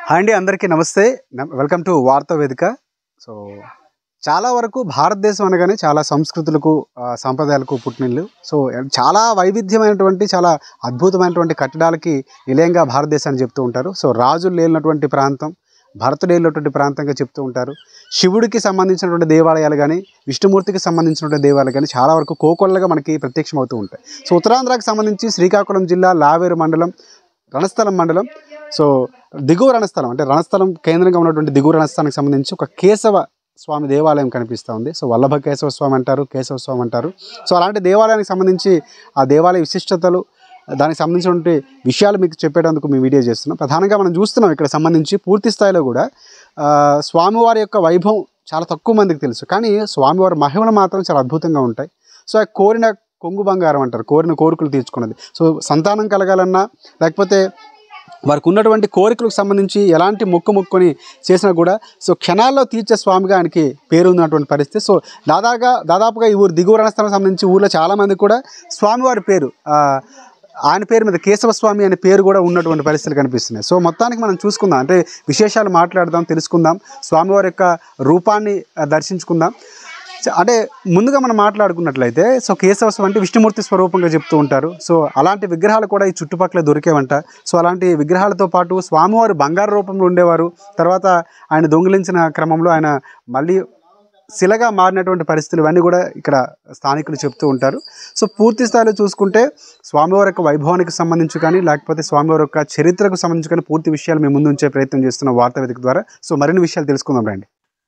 Hi అండి అందరికీ నమస్తే న- వెల్కమ్ టు వార్తా వేదిక సో చాలా వరకు భారతదేశం అనగానే చాలా సంస్కృతులకు ఆ, సంప్రదాయాలకు పుట్టినిల్లు సో చాలా వైవిధ్యమైనటువంటి చాలా అద్భుతమైనటువంటి కట్టడాలకి నిలయంగా భారతదేశాన్ని చెప్తూ ఉంటారు సో రాజులు లేనటువంటి ప్రాంతం భరతుడు లేనటువంటి ప్రాంతంగా చెప్తూ ఉంటారు శివుడికి సంబంధించినటువంటి దేవాలయాలు కానీ విష్ణుమూర్తికి సంబంధించినటువంటి దేవాలయాలు కానీ చాలా వరకు కోకొల్లగా మనకి ప్రత్యక్షమవుతూ ఉంటాయి సో ఉత్తరాంధ్రకి సంబంధించి శ్రీకాకుళం జిల్లా లావేరు మండలం రణస్థలం మండలం సో దిగువ రణస్థలం అంటే రణస్థలం కేంద్రంగా ఉన్నటువంటి దిగువ రణస్థలానికి సంబంధించి ఒక కేశవ స్వామి దేవాలయం కనిపిస్తూ ఉంది సో వల్లభ కేశవ స్వామి అంటారు కేశవ స్వామి అంటారు సో అలాంటి దేవాలయానికి సంబంధించి ఆ దేవాలయ విశిష్టతలు దానికి సంబంధించినటువంటి విషయాలు మీకు చెప్పేటందుకు మేము వీడియో చేస్తున్నాం ప్రధానంగా మనం చూస్తున్నాం ఇక్కడ సంబంధించి పూర్తి స్థాయిలో కూడా ఆ, స్వామివారి యొక్క వైభవం చాలా తక్కువ మందికి తెలుసు కానీ స్వామివారి మహిమలు మాత్రం చాలా అద్భుతంగా ఉంటాయి సో ఆ కోరిన కొంగు బంగారం అంటారు కోరిన కోరికలు తీర్చుకున్నది సో సంతానం కలగాలన్నా లేకపోతే వారికి ఉన్నటువంటి కోరికలకు సంబంధించి ఎలాంటి మొక్కు మొక్కుని చేసినా కూడా సో క్షణాల్లో తీర్చే స్వామిగా ఆయనకి పేరు ఉన్నటువంటి పరిస్థితి సో దాదాపుగా దాదాపుగా ఈ ఊరు దిగువ రణస్థానం సంబంధించి ఊళ్ళో చాలామంది కూడా స్వామివారి పేరు ఆ, ఆయన పేరు మీద కేశవ స్వామి అనే పేరు కూడా ఉన్నటువంటి పరిస్థితులు కనిపిస్తున్నాయి సో మొత్తానికి మనం చూసుకుందాం అంటే విశేషాలు మాట్లాడదాం తెలుసుకుందాం స్వామివారి యొక్క రూపాన్ని ఆ, దర్శించుకుందాం చ- అంటే ముందుగా మనం మాట్లాడుకున్నట్లయితే సో కేశవస్వం అంటే విష్ణుమూర్తి స్వరూపంగా చెప్తూ ఉంటారు సో అలాంటి విగ్రహాలు కూడా ఈ చుట్టుపక్కల దొరికేవంట సో అలాంటి విగ్రహాలతో పాటు స్వామివారు బంగారు రూపంలో ఉండేవారు తర్వాత ఆయన దొంగిలించిన క్రమంలో ఆయన మళ్ళీ శిలగా మారినటువంటి పరిస్థితులు ఇవన్నీ కూడా ఇక్కడ స్థానికులు చెప్తూ ఉంటారు సో పూర్తి స్థాయిలో చూసుకుంటే స్వామివారి యొక్క వైభవానికి సంబంధించి కానీ లేకపోతే స్వామివారి యొక్క చరిత్రకు సంబంధించి కానీ పూర్తి విషయాలు మేము ముందు ఉంచే ప్రయత్నం చేస్తున్న వార్తా వేదిక ద్వారా సో మరిన్ని విషయాలు తెలుసుకుందాం రండి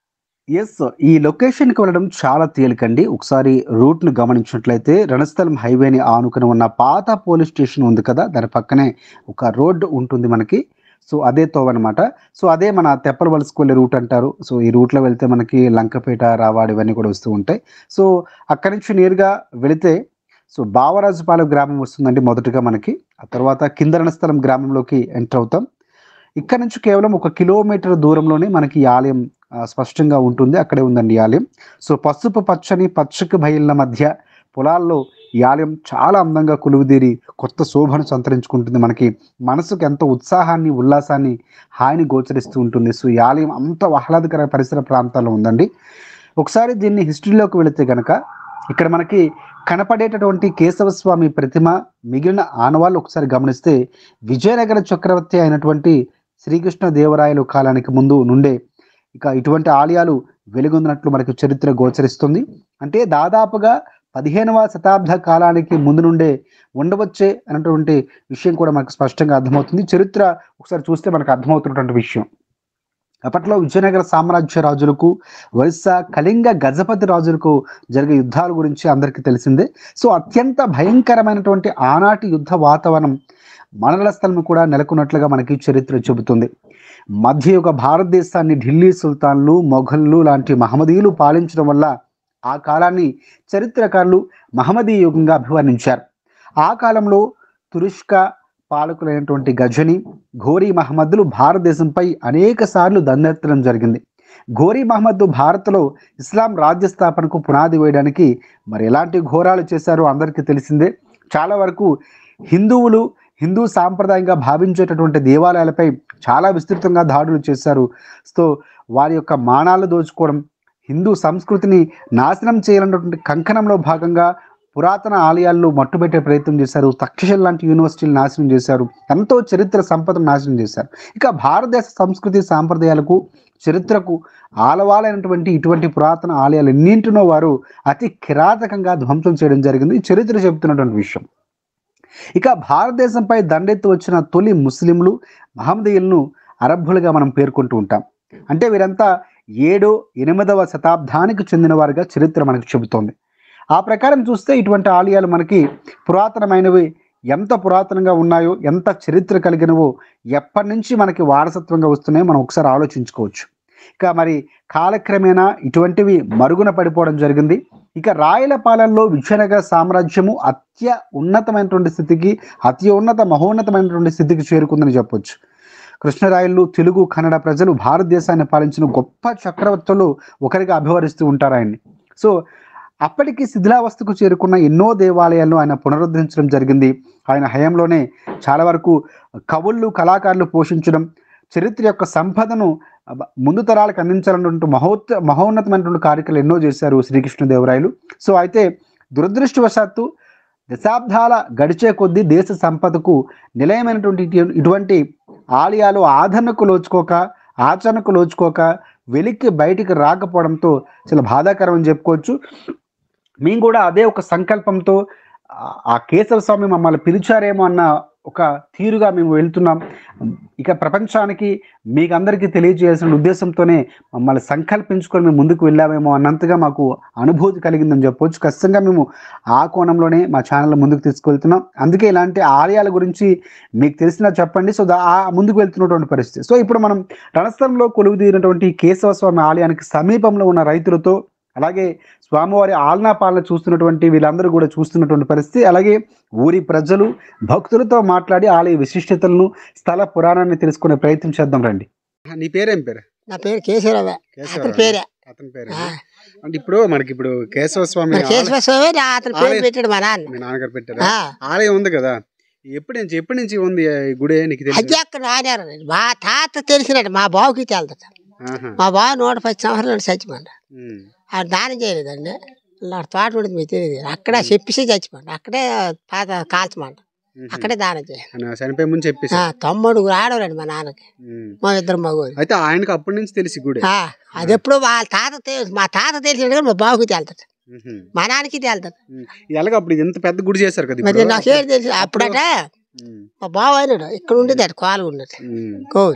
ఎస్ ఈ లొకేషన్కి వెళ్ళడం చాలా తేలికండి ఒకసారి రూట్ను గమనించినట్లయితే రణస్థలం హైవేని ఆనుకుని ఉన్న పాత పోలీస్ స్టేషన్ ఉంది కదా దాని పక్కనే ఒక రోడ్డు ఉంటుంది మనకి సో అదే తోవ అనమాట సో అదే మన తెప్పల వలసకు వెళ్ళే రూట్ అంటారు సో ఈ రూట్లో వెళ్తే మనకి లంకపేట రావాడు ఇవన్నీ కూడా వస్తూ ఉంటాయి సో అక్కడి నుంచి నేరుగా వెళితే సో బావరాజుపాలెం గ్రామం వస్తుందండి మొదటగా మనకి ఆ తర్వాత కింద రణస్థలం గ్రామంలోకి ఎంటర్ అవుతాం ఇక్కడ నుంచి కేవలం ఒక కిలోమీటర్ దూరంలోనే మనకి ఈ ఆలయం ఆ, స్పష్టంగా ఉంటుంది అక్కడే ఉందండి ఈ ఆలయం సో పసుపు పచ్చని పచ్చకి బయళ్ళ మధ్య పొలాల్లో ఈ ఆలయం చాలా అందంగా కొలువుదీరి కొత్త శోభను సంతరించుకుంటుంది మనకి మనసుకు ఎంతో ఉత్సాహాన్ని ఉల్లాసాన్ని హాయిని గోచరిస్తూ ఉంటుంది సో ఈ ఆలయం అంత ఆహ్లాదకర పరిసర ప్రాంతాల్లో ఉందండి ఒకసారి దీన్ని హిస్టరీలోకి వెళితే గనక ఇక్కడ మనకి కనపడేటటువంటి కేశవస్వామి ప్రతిమ మిగిలిన ఆనవాళ్ళు ఒకసారి గమనిస్తే విజయనగర చక్రవర్తి అయినటువంటి శ్రీకృష్ణ దేవరాయలు కాలానికి ముందు నుండే ఇక ఇటువంటి ఆలయాలు వెలుగొందినట్లు మనకు చరిత్ర గోచరిస్తుంది అంటే దాదాపుగా పదిహేనవ శతాబ్ద కాలానికి ముందు నుండే ఉండవచ్చే అన్నటువంటి విషయం కూడా మనకు స్పష్టంగా అర్థమవుతుంది చరిత్ర ఒకసారి చూస్తే మనకు అర్థమవుతున్నటువంటి విషయం అప్పట్లో విజయనగర సామ్రాజ్య రాజులకు ఒరిస్సా కళింగ గజపతి రాజులకు జరిగే యుద్ధాల గురించి అందరికీ తెలిసిందే సో అత్యంత భయంకరమైనటువంటి ఆనాటి యుద్ధ వాతావరణం మనల స్థలం కూడా నెలకొన్నట్లుగా మనకి చరిత్ర చెబుతుంది మధ్యయుగ భారతదేశాన్ని ఢిల్లీ సుల్తాన్లు మొఘళ్ళు లాంటి మహమ్మదీయులు పాలించడం వల్ల ఆ కాలాన్ని చరిత్రకారులు మహమ్మదీ యుగంగా అభివర్ణించారు ఆ కాలంలో తురుష్క పాలకులైనటువంటి గజని ఘోరీ మహమ్మద్లు భారతదేశంపై అనేక సార్లు దండెత్తడం జరిగింది ఘోరీ మహమ్మద్ భారత్లో ఇస్లాం రాజ్య స్థాపనకు పునాది వేయడానికి మరి ఎలాంటి ఘోరాలు చేశారో అందరికీ తెలిసిందే చాలా వరకు హిందువులు హిందూ సాంప్రదాయంగా భావించేటటువంటి దేవాలయాలపై చాలా విస్తృతంగా దాడులు చేశారు సో వారి యొక్క మానాలు దోచుకోవడం హిందూ సంస్కృతిని నాశనం చేయాలన్నటువంటి కంకణంలో భాగంగా పురాతన ఆలయాల్లో మట్టుబెట్టే ప్రయత్నం చేశారు తక్షశిల లాంటి యూనివర్సిటీలు నాశనం చేశారు ఎంతో చరిత్ర సంపదను నాశనం చేశారు ఇక భారతదేశ సంస్కృతి సాంప్రదాయాలకు చరిత్రకు ఆలవాలైనటువంటి ఇటువంటి పురాతన ఆలయాలు ఎన్నింటినో వారు అతి కిరాతకంగా ధ్వంసం చేయడం జరిగింది ఈ చరిత్ర చెబుతున్నటువంటి విషయం ఇక భారతదేశంపై దండెత్తి వచ్చిన తొలి ముస్లింలు మహమ్మదీయులను అరబ్బులుగా మనం పేర్కొంటూ ఉంటాం అంటే వీరంతా ఏడో ఎనిమిదవ శతాబ్దానికి చెందిన వారుగా చరిత్ర మనకు చెబుతోంది ఆ ప్రకారం చూస్తే ఇటువంటి ఆలయాలు మనకి పురాతనమైనవి ఎంత పురాతనంగా ఉన్నాయో ఎంత చరిత్ర కలిగినవో ఎప్పటి నుంచి మనకి వారసత్వంగా వస్తున్నాయో మనం ఒకసారి ఆలోచించుకోవచ్చు ఇక మరి కాలక్రమేణా ఇటువంటివి మరుగున పడిపోవడం జరిగింది ఇక రాయలపాలెంలో విజయనగర సామ్రాజ్యము అత్య ఉన్నతమైనటువంటి స్థితికి అతి ఉన్నత మహోన్నతమైనటువంటి స్థితికి చేరుకుందని చెప్పొచ్చు కృష్ణరాయలు తెలుగు కన్నడ ప్రజలు భారతదేశాన్ని పాలించిన గొప్ప చక్రవర్తులు ఒకరిగా అభివరిస్తూ ఉంటారు ఆయన్ని సో అప్పటికి శిథిలావస్థకు చేరుకున్న ఎన్నో దేవాలయాలను ఆయన పునరుద్ధరించడం జరిగింది ఆయన హయాంలోనే చాలా వరకు కవుళ్ళు కళాకారులు పోషించడం చరిత్ర యొక్క సంపదను అబ- ముందు తరాలకు అందించాలన్నటువంటి మహోత్ మహోన్నతమైనటువంటి కార్యక్రమాలు ఎన్నో చేశారు శ్రీకృష్ణదేవరాయలు సో అయితే దురదృష్టవశాత్తు దశాబ్దాల గడిచే కొద్దీ దేశ సంపదకు నిలయమైనటువంటి ఇటు- ఇటువంటి ఆలయాలు ఆదరణకు లోచుకోక ఆచరణకు లోచుకోక వెలికి బయటికి రాకపోవడంతో చాలా బాధాకరం అని చెప్పుకోవచ్చు మేము కూడా అదే ఒక సంకల్పంతో ఆ- ఆ కేశవ స్వామి మమ్మల్ని పిలిచారేమో అన్న ఒక తీరుగా మేము వెళ్తున్నాం ఇక ప్రపంచానికి మీకు అందరికీ తెలియజేయాల్సిన ఉద్దేశంతోనే మమ్మల్ని సంకల్పించుకొని మేము ముందుకు వెళ్ళామేమో అన్నంతగా మాకు అనుభూతి కలిగిందని చెప్పొచ్చు ఖచ్చితంగా మేము ఆ కోణంలోనే మా ఛానల్ ముందుకు తీసుకెళ్తున్నాం అందుకే ఇలాంటి ఆలయాల గురించి మీకు తెలిసినా చెప్పండి సో దా- ఆ ముందుకు వెళ్తున్నటువంటి పరిస్థితి సో ఇప్పుడు మనం రణస్థలంలో కొలువు తీరినటువంటి కేశవ స్వామి ఆలయానికి సమీపంలో ఉన్న రైతులతో అలాగే స్వామివారి ఆలనా పాలన చూస్తున్నటువంటి వీళ్ళందరూ కూడా చూస్తున్నటువంటి పరిస్థితి అలాగే ఊరి ప్రజలు భక్తులతో మాట్లాడి ఆలయ విశిష్టతలను స్థల పురాణాన్ని తెలుసుకునే ప్రయత్నం చేద్దాం రండి నీ పేరేం పేరు నా పేరు కేశవరావు అతని పేరే అతని ఆ, అంటే ఇప్పుడు మనకి ఇప్పుడు కేశవ స్వామి మరి కేశవ స్వామి నా అతని పేరు ఆలయం- పెట్టాడు మా నాన్న మీ నాన్నగారు పెట్టారా ఆ, ఆలయం ఉంది కదా ఎప్పటి నుంచి ఎప్పటి నుంచి ఉంది ఈ గుడి నీకు తెలుసు అది అక్కడ నానారు మా తాత తెలిసినట్టు మా బావుకి తేలుతాడు ఆహా. మా బావ నూట పది సంవత్సరాలు చచ్చిపోండి ఉమ్. ఆ దానం చేయలేదండి నా తోట ఉండదు మీకు తెలియదు అక్కడే చెప్పేసి చచ్చిపోండి అక్కడే పాత కాల్చమంట ఉహు. అక్కడే దానం చేయాలి ఆయన చనిపోయే ముందు చెప్పేసి ఆ, తమ్ముడు ఆడవారండి మా నాన్నకి ఉమ్. మా ఇద్దరు మగవారు అయితే ఆయనకు అప్పటి నుంచి తెలిసి గుడి ఆ, అది ఎప్పుడు వాళ్ళ తాత తె- మా తాత తెలిసినట్టు కానీ మా బావుకి తేలుతాడు ఉహు. మా నాన్నకి తేలుతాడు ఉమ్. ఎలాగ అప్పుడు ఇది ఎంత పెద్ద గుడి చేశారు కదా మరి ఇప్పుడు నాకేం తెలుసు అప్పుడట ఉమ్. మా బావ అయినాడు ఇక్కడ ఉండేది అటు కోలు ఉండేది ఉమ్. కోవి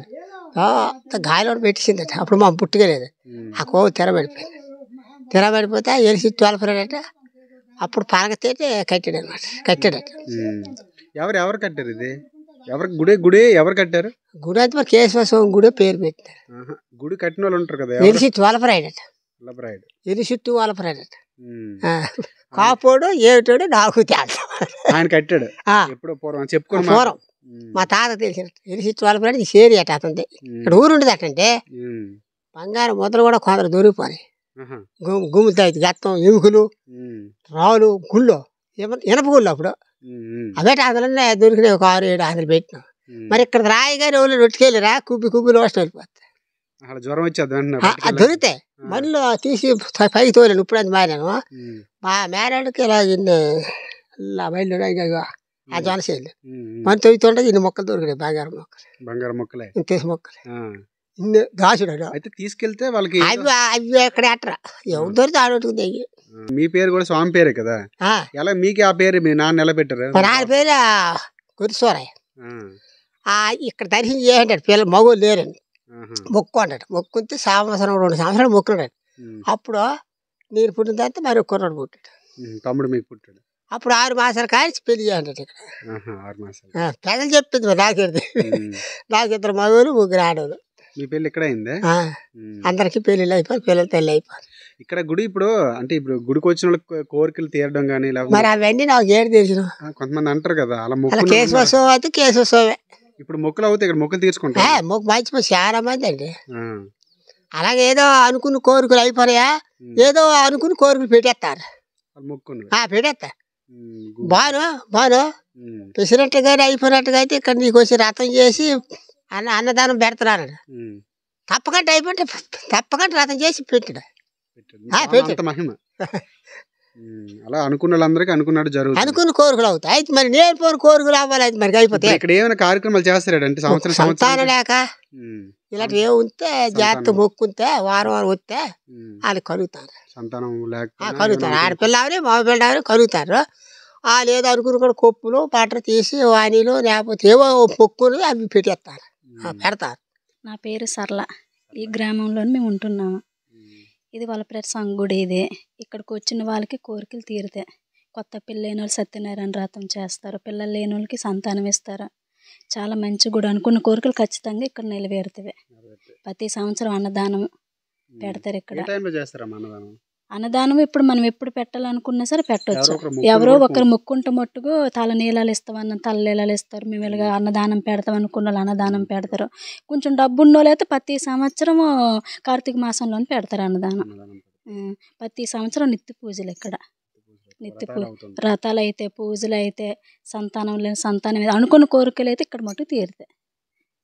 గాలిలో పెట్టేసిందట అప్పుడు మా పుట్టుక లేదు ఉమ్. ఆ కోవి తెరబడిపోయింది తెరబడిపోతే ఎలిసి తోలపడాడట అప్పుడు పలకతేటే కట్టాడు అనమాట కట్టాడట ఉమ్. ఎవరు ఎవరు కట్టారు ఇది ఎవరు గుడి గుడి ఎవరు కట్టారు గుడి అయితే మరి కేశవ స్వామి గుడి పేరు పెట్టారు ఆహా. గుడి కట్టిన వాళ్ళు ఉంటారు కదా ఎవరు ఎలిసి తోలపరాయడట వల్లభరాయుడు. ఎలిసి తోలపరాయడట ఉమ్. కాపోడు ఏమిటోడు నాకు తేల్తా ఆయన కట్టాడు ఆ, ఎప్పుడో పూర్వం చెప్పుకొని పూర్వం మా తాత తెలిసినట్టు ఎలిసి తోలపరాడు ఈ సేరి అట అతనిది ఇక్కడ ఊరు ఉండదు అటంటే బంగారం ముద్రలు కూడా కొందరు దొరికిపోయి గుమ్ గుమ్ముతాయి గత్తం ఎముకలు రాళ్ళు గుళ్ళు ఇన- ఇనప గుళ్ళు అప్పుడు అవే అందులోనే దొరికినాయి ఒక ఆరు ఏడు అందులో పెట్టినాం మరి ఇక్కడ రాయిగా రోజులు రొట్టుకెళ్ళిరా కుబ్బి కుబ్బి లోస్ట్ వెళ్ళిపోతాయి అక్కడ జ్వరం వచ్చేది ఆ, అది దొరికితే మళ్ళీ తీసి పై- పైకి తోలేను ఇప్పుడు అది మారాను మా మేరాడికి ఇలా ఇన్ని ఇలా బయలు ఆ జనశైలి మన తొయ్యుతుంటే ఇన్ని మొక్కలు దొరికినాయి బంగారం మొక్కలు బంగారం మొక్కలే ఇంత తీసి మొక్కలు ఆ. ఇన్ని దాచుడు అయితే తీసుకెళ్తే వాళ్ళకి అవి అవి ఎక్కడ ఎట్టరా ఎవరు దొరికితే ఆడొట్టుకుంది మీ పేరు కూడా స్వామి పేరే కదా ఎలా మీకు ఆ పేరు మీ నాన్న ఎలా పెట్టారు మా నాన్న పేరు గురిసోరాయ్ ఆ. ఆ ఇక్కడ దర్శనం చేయంటాడు పిల్లలు మగవాళ్ళు లేరండి ఆహా. మొక్కు అంటాడు మొక్కుంటే సంవత్సరం రెండు సంవత్సరాలు మొక్కున్నాడు ఉమ్. అప్పుడు నేను పుట్టిన తర్వాత మరి ఒక కుర్రాడు పుట్టాడు ఉమ్. తమ్ముడు మీకు పుట్టాడు అప్పుడు ఆరు మాసాలు కాల్చి పెళ్లి చేయంటాడు ఇక్కడ ఆహా, ఆరు మాసాలు ఆ, ప్రజలు చెప్పింది మరి నాకేది ఉమ్. నాకు ఇద్దరు మగవాళ్ళు ముగ్గురు ఆడవాళ్ళు మీ పెళ్ళి ఇక్కడ అయిందే ఆ, ఉమ్. అందరికీ పెళ్ళిళ్ళు అయిపోయి పిల్లలు పెళ్ళి అయిపోయి ఇక్కడ గుడి ఇప్పుడు అంటే ఇప్పుడు గుడికి వచ్చిన వాళ్ళకి కో- కోరికలు తీరడం కానీ మరి లేకపోతే అవన్నీ నాకు ఏడు తెలిసిన ఆ, కొంతమంది అంటారు కదా అలా అలా మొక్కులు కేశవోత్సవం అయితే కేశవోత్సవమే ఇప్పుడు మొక్కులు అవుతాయి ఇక్కడ మొక్కులు ఏ, తీర్చుకుంటారు మొక్కు మంచి చాలా మంది అండి ఆ. అలాగే ఏదో అనుకున్న కోరికలు అయిపోయాయా ఉమ్. ఏదో అనుకుని కోరికలు పెట్టేస్తారు వాళ్ళు మొక్కున్నారు ఆ పెట్టేస్తా ఉమ్. గు- బాను బాను ఉమ్. ప్రెసిడెంట్ గారు అయిపోయినట్టుగా అయితే ఇక్కడ నీకు వచ్చి రథం చేసి అన్న అన్నదానం పెడతాను ఉమ్. తప్పకుండా అయిపోతే తప్పకుండా రథం చేసి పెట్టాడు పెట్టాడు. ఆ, చాలా పెట్టాడు. అంత మహిమ ఉమ్. అలా అనుకున్న వాళ్ళందరికీ అనుకున్నట్టు జరుగుతుంది అనుకున్న కోరికలు అవుతాయి అయితే మరి నేను పోని కోరికలు అవ్వాలి అయితే మరి అయిపోతాయి ఇప్పుడు ఇక్కడ ఏమైనా కార్యక్రమాలు చేస్తాడు అంటే సంవత్సరం సంతానం సంవత్సరం లేక ఉమ్. ఇలాంటి ఏ ఉంటే జాగ్రత్త మొక్కుంటే వారం వారం వస్తే ఉమ్. వాళ్ళు కలుగుతారు సంతానం ఆ, లేకపోయినా కలుగుతారు ఏమైనా ఆడపిల్ల ఆవిడ మగపిల్ల ఆవిడ కలుగుతారు వాళ్ళు ఏదో అనుకుని కూడా కొప్పులు పట్ర తీసి వాణిలు లేకపోతే ఏవో మొక్కులు అవి పెట్టేస్తారు ఆ, ఉమ్. పెడతారు నా పేరు సరళ ఈ గ్రామంలోనే మేము ఉంటున్నాము ఉమ్. ఇది వలపరేట సంగుడి ఇది ఇక్కడికి వచ్చిన వాళ్ళకి కోరికలు తీరుతాయి కొత్త పిల్లైన వాళ్ళు సత్యనారాయణ వ్రతం చేస్తారు పిల్లలు లేని వాళ్ళకి సంతానం ఇస్తారు చాలా మంచి గుడి అనుకున్న కోరికలు ఖచ్చితంగా ఇక్కడ నెరవేరుతాయి ప్రతి సంవత్సరం అన్నదానం ఉమ్. పెడతారు ఇక్కడ ఏ టైంలో చేస్తారమ్మా అన్నదానం అన్నదానం ఇప్పుడు మనం ఎప్పుడు పెట్టాలనుకున్నా సరే పెట్టొచ్చు ఎవరో ఒకరు మొక్కులు ఎవరో కూడా ఒకరు మొక్కుంట మట్టుకు తల నీళ్ళలు ఇస్తామన్న తల నీళ్ళలు ఇస్తారు మేము ఇలాగ అన్నదానం పెడతాం అనుకున్న వాళ్ళు అన్నదానం పెడతారు కొంచెం డబ్బు ఉన్న వాళ్ళు అయితే ప్రతి సంవత్సరం కార్తీక మాసంలోనే పెడతారు అన్నదానం అన్నదానం ఉం. ప్రతి సంవత్సరం నిత్య పూజలు ఇక్కడ నిత్య వ్రతాలు పూ- అవుతుంది. వ్రతాలు అయితే పూజలు అయితే సంతానం లేని సంతానం అయితే అనుకున్న కోరికలు అయితే ఇక్కడ మటుకు తీరుతాయి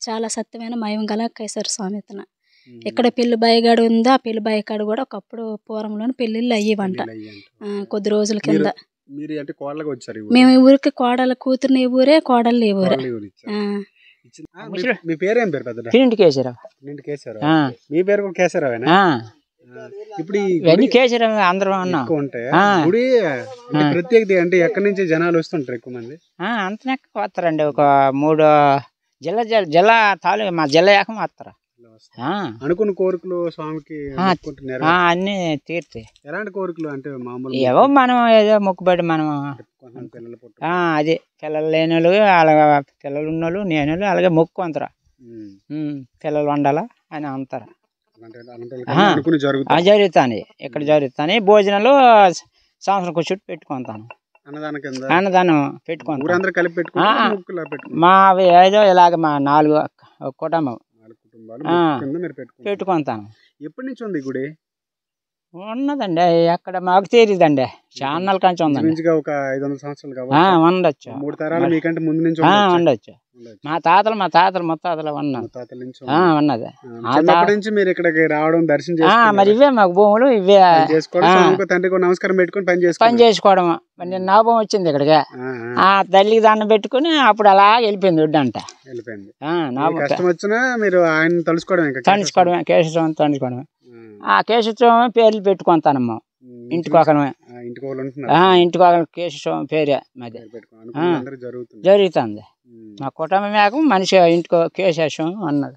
చాలా సత్యమైన మయం గల కైసర స్వామి ఇతను ఇక్కడ పెళ్లి బాయిగాడు ఉంది ఆ పెళ్లి బాయికాడు కూడా ఒకప్పుడు పూర్వంలోని పెళ్లిళ్ళు అయ్యేవంట పెళ్ళిళ్ళు అయ్యాయంట. ఆ, కొద్ది రోజుల కింద మీరు అంటే కోళ్ళగా వచ్చారు ఈ ఊరు. మేము ఈ ఊరికి కోడల కూతురుని ఈ ఊరే కోడలు ఈ ఊరే కోడలు ఈ ఊరు ఇచ్చారు. ఆ, ఇచ్చిన- ఆ, మీ- మీ పేరేం పేరు పెద్ద తిండి కేసరావు నింటి కేశవరావు ఆ. మీ పేరు కూడా కేశవరావేనా ఆ, ఆ. ఇప్పుడు ఈ ఇవన్నీ గుడి కేసరావు అందరం అన్నాం ఎక్కువ ఉంటాయి ఆ. గుడి అంటే ప్రత్యేకత అంటే ఎక్కడి నుంచి జనాలు వస్తుంటారు ఎక్కువ మంది ఆ, అంతనెక్క వస్తారండి ఒక మూడు జిల్లా జిల్లా జిల్లా తాలూకా మా జిల్లా ఏకం వస్తారు ఇలా వస్తారు. ఆ, అనుకున్న కోరికలు స్వామికి ఆ. మొక్కుకుంటున్నారు ఆ, అన్నీ తీరుతాయి ఎలాంటి కోరికలు అంటే మామూలు ఏవో మనం ఏదో మొక్కుబడి మనం కొంతమంది పిల్లలు పుట్ట ఆ, అది పిల్లలు లేని వాళ్ళు అలాగే పిల్లలు ఉన్నోళ్ళు నేను అలాగే మొక్కు అంటారు ఉమ్. పిల్లలు వండాలా అని అంటారు అలాంటి అలాంటి ఆ. అనుకుని ఆ, జరుగుతుంది జరుగుతాయి ఇక్కడ జరుగుతాయి భోజనాలు సంవత్సరం చుట్టూ పెట్టుకుంటాను అన్నదాన కింద అన్నదానం పెట్టుకుంటాను ఊరందరూ కలిపి పెట్టుకుంటారు ఆ. ముక్కులా పెట్టుకుంటారు మా ఏదో ఇలాగ మా నాలుగు కుటుంబం నాలుగు కుటుంబాలు ఆ. ముక్కు కింద మీరు పెట్టుకుంటారు పెట్టుకుంటాను ఎప్పటి నుంచి ఉంది ఈ గుడి ఉన్నదండి అక్కడ మాకు తెలియదండి ఛానల్ కంచి ఉందండి ఇంచుమించుగా ఒక ఐదు వందల సంవత్సరాలు ఆ, కావచ్చు ఉండొచ్చు మూడు తరాలు మరి- మీకంటే ముందు నుంచి ఆ, ఉండొచ్చు. ఉండొచ్చు ఉండొచ్చు. మా తాతలు మా తాతలు ముత్తాతలు ఉన్నది ముత్తాతల నుంచి ఆ, ఉంది. ఉన్నది ఆ, ఆ చిన్నప్పటి తా- నుంచి మీరు ఇక్కడికి రావడం దర్శనం ఆ, మరి చేసుకుని ఇవే మాకు భూములు ఇవే చేసుకోవడం ఆ. స్వామికి తండ్రికి ఒక నమస్కారం పెట్టుకొని పని పని చేసుకోండి చేసుకోవడం మరి నేను నాభం వచ్చింది ఇక్కడికి ఆ తల్లికి దండం పెట్టుకుని అప్పుడు అలా వెళ్ళిపోయింది వడ్డు అంట వెళ్ళిపోయింది ఆ, ఏ నాభం కష్టం వచ్చినా మీరు ఆయన తలుసుకోవడం ఇంకా తండించుకోవడమే కేశవం తండించుకోవడమే ఉమ్. ఆ కేశవం పేర్లు పెట్టుకుంటానమ్మా ఉమ్. ఇంటికి ఒకరమే ఆ, ఇంటికి వాళ్ళు ఉంటున్నారు ఆ, ఇంటికి ఒక కేశవం పేరే మాది పేరు పెట్టుకో. అనుకున్నది అందరూ జరుగుతుంది జరుగుతుంది ఉమ్. మా కుటుంబం మేక మనిషి ఇంటికో కేశవం అన్నది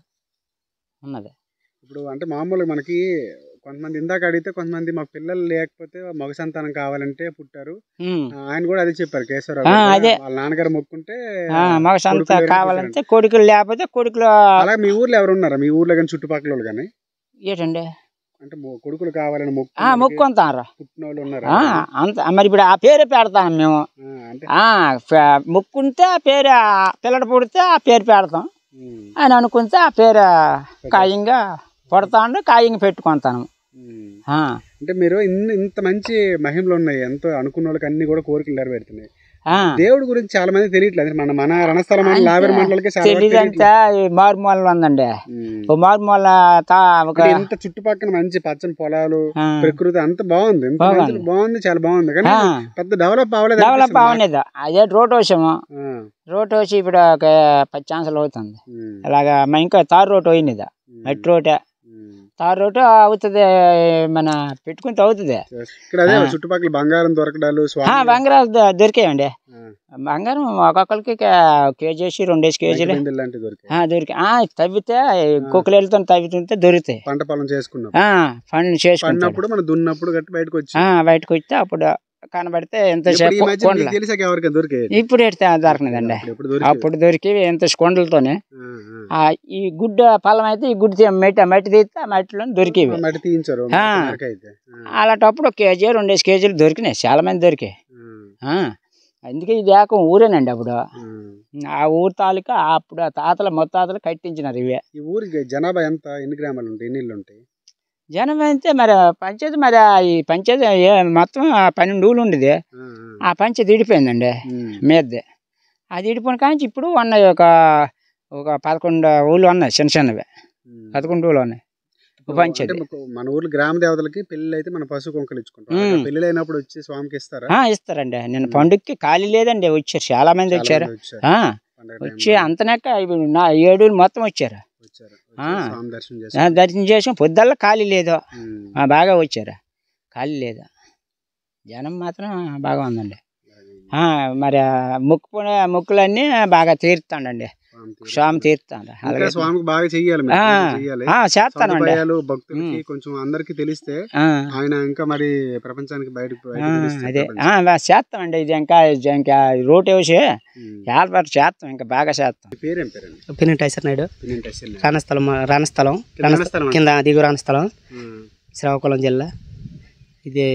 ఉన్నది ఇప్పుడు అంటే మామూలుగా మనకి కొంతమంది ఇందాక అడిగితే కొంతమంది మా పిల్లలు లేకపోతే మగ సంతానం కావాలంటే పుట్టారు ఉమ్. ఆ, ఆయన కూడా అదే చెప్పారు కేశవరావు ఆ, గారు. అదే. వాళ్ళ నాన్నగారు మొక్కుంటే ఆ, మగ సంత కొడుకులు ఎవరికి కావాలంటే కొడుకులు లేకపోతే కొడుకులు అలాగే మీ ఊర్లో ఎవరు ఉన్నారా మీ ఊర్లో కానీ చుట్టుపక్కల వాళ్ళు కానీ ఏంటండి అంటే మొ- కొడుకులు కావాలని మొక్కు ఆ, మొక్కుంటారు పుట్టిన వాళ్ళు ఉన్నారా ఆ, అంత మరి ఇప్పుడు ఆ పేరే పెడతాం మేము ఆ, అంటే ఆ, ఫ- మొక్కుంటే ఆ పేరు ఆ పిల్లడు పుడితే ఆ పేరు పెడతాం ఉమ్, అని అనుకుంటే ఆ పేరు ఖాయంగా పుడతాండు ఖాయంగా పెట్టుకుంటాను ఉమ్. ఆ, అంటే మీరు ఇన్ని ఇంత మంచి మహిమలు ఉన్నాయి ఎంతో అనుకున్న వాళ్ళకి అన్ని కూడా కోరికలు నెరవేరుతున్నాయి ఆ. దేవుడి గురించి చాలా మంది తెలియట్లేదు మన మన రణస్థలం మన లావేరు మండలకి చాలా వరకు తెలీదంటే ఈ మారుమూల ఉందండి ఉమ్. ఓ మారుమూల తా ఒక అంటే ఇంత చుట్టుపక్కల మంచి పచ్చని పొలాలు ఆ, ప్రకృతి అంత బాగుంది ఇంత బాగుంది. మంచి- బాగుంది చాలా బాగుంది కానీ ఆ, పెద్ద డెవలప్ అవ్వలేదు డెవలప్ అనిపిస్తుంది నాకు. అవనేది అదే రోడ్ వేసాము ఆ, రోడ్ వేసి ఇప్పుడు ఒక పది ఛాన్సులు అవుతుంది ఉమ్, అలాగా మా ఇంకా తారు రోడ్ పోయినది ఉమ్, మట్టి రోటే ఉమ్. తారు రోడ్ అవుతుంది మన పెట్టుకుంటే అవుతుంది ఇక్కడ అదే ఆ. చుట్టుపక్కల బంగారం దొరకడాలు ఆ, స్వామి బంగారాలు దొ- దొరికాయండి ఆ, బంగారం ఒక్కొక్కరికి కే- కేజీ రెండేసి కేజీలు బంగారం లాంటివి దొరికాయి ఆ, దొరికి ఆ, తవ్వితే కుక్కలేళ్ళతో తవ్వితుంటే దొరుకుతాయి పంట పొలం చేసుకున్నాం ఆ, పని చేసుకుంటాడు పడినప్పుడు మనం దున్నప్పుడు గట్టి బయటకు వచ్చి ఆ, బయటకు వస్తే అప్పుడు కనబడితే ఇప్పుడు ఈ ఎంతసేపు మధ్య కొండల మీకు తెలిసాక ఎవరికి దొరికాయి ఇప్పుడు ఎడితే దొరకలేదండి ఎప్పుడు దొరికి అప్పుడు దొరికి ఎంత కొండలతోనే ఆ, ఈ గుడ్డ పొలం అయితే ఈ గుడ్డ తీ- మట్టి మట్టి తీస్తే ఆ మట్టిలో దొరికేవి మట్టి తీయించారు ఆ. వరకు అయితే ఆ, అలాంటప్పుడు ఒక కేజీ రెండేసి కేజీలు దొరికినాయి చాలా మంది దొరికాయి ఆ, ఆ, అందుకే ఇది ఏకం ఊరేనండి అప్పుడు ఆ. ఆ ఊరు తాలూకా అప్పుడు ఆ తాతలు ముత్తాతలు కట్టించినారు ఇవే ఈ ఊరికి జనాభా ఎంత ఎన్ని గ్రామాలు ఉంటాయి ఎన్ని ఇళ్ళు ఉంటాయి జనం అయితే మరి పంచాయతీ మరి ఆ ఈ పంచాయతీ ఏ- మొత్తం ఆ పన్నెండు ఊళ్ళు ఉండేది ఆ, ఆ. ఆ పంచాయతీ ఇడిపోయిందండి ఉమ్, మీదే అది ఇడిపోయిన కానీ ఇప్పుడు ఉన్నాయి ఒక ఒక పదకొండు ఊళ్ళు ఉన్నాయి చిన్న చిన్నవి ఉమ్. పదకొండు ఊళ్ళు ఉన్నాయి ఇప్పుడు పంచాయతీ. అంటే మాకు మన ఊర్లో గ్రామ దేవతలకి పెళ్లి అయితే మన పశు కొంకలు ఇచ్చుకుంటాం ఉమ్. పెళ్లి అయినప్పుడు వచ్చి స్వామికి ఇస్తారా ఆ, ఇస్తారండి నిన్న పండుగకి ఖాళీ లేదండి వచ్చారు చాలా మంది చాలా వచ్చారు మంది వచ్చారు ఆ, పండగ వచ్చి టైంలో అంతనాక ఇవి నా ఏడు మొత్తం వచ్చారు వచ్చారు ఆ. వచ్చి స్వామి దర్శనం ఆ, చేశారు దర్శనం చేసాం పొద్దుల్ల ఖాళీ లేదు ఉమ్. ఆ, బాగా వచ్చారు ఖాళీ లేదు జనం మాత్రం బాగా ఉందండి ఆ, మరి ఆ మొక్కు మొక్కులన్నీ బాగా తీరుతాండండి స్వామి తీరు. స్వామి తీరుతాండ ఇంకా అలాగే స్వామికి బాగా చెయ్యాలి మీరు. ఆ, పూజ చెయ్యాలి ఆ, చేస్తానండి సదుపాయాలు భక్తులకి ఉమ్. కొంచెం అందరికి తెలిస్తే ఆ, ఆయన ఇంకా మరి ప్రపంచానికి బయటకు ఆ, బయటకు తెలుస్తాడు అదే ప్రపంచం. ఆ, బా- చేస్తామండి ఇది ఇంకా ఇది ఇంకా రోడ్ వేసి ఉమ్. ఏర్పాటు చేస్తాం ఇంకా బాగా చేస్తాం మీ పేరేం పేరండి పిన్ని టైసర్ నాయుడు పిన్నింటి అసలు. రాణస్థలం రాణస్థలం కింద రాణస్థలం కింద దిగు రాణస్థలం ఉమ్. శ్రీకాకుళం జిల్లా ఇది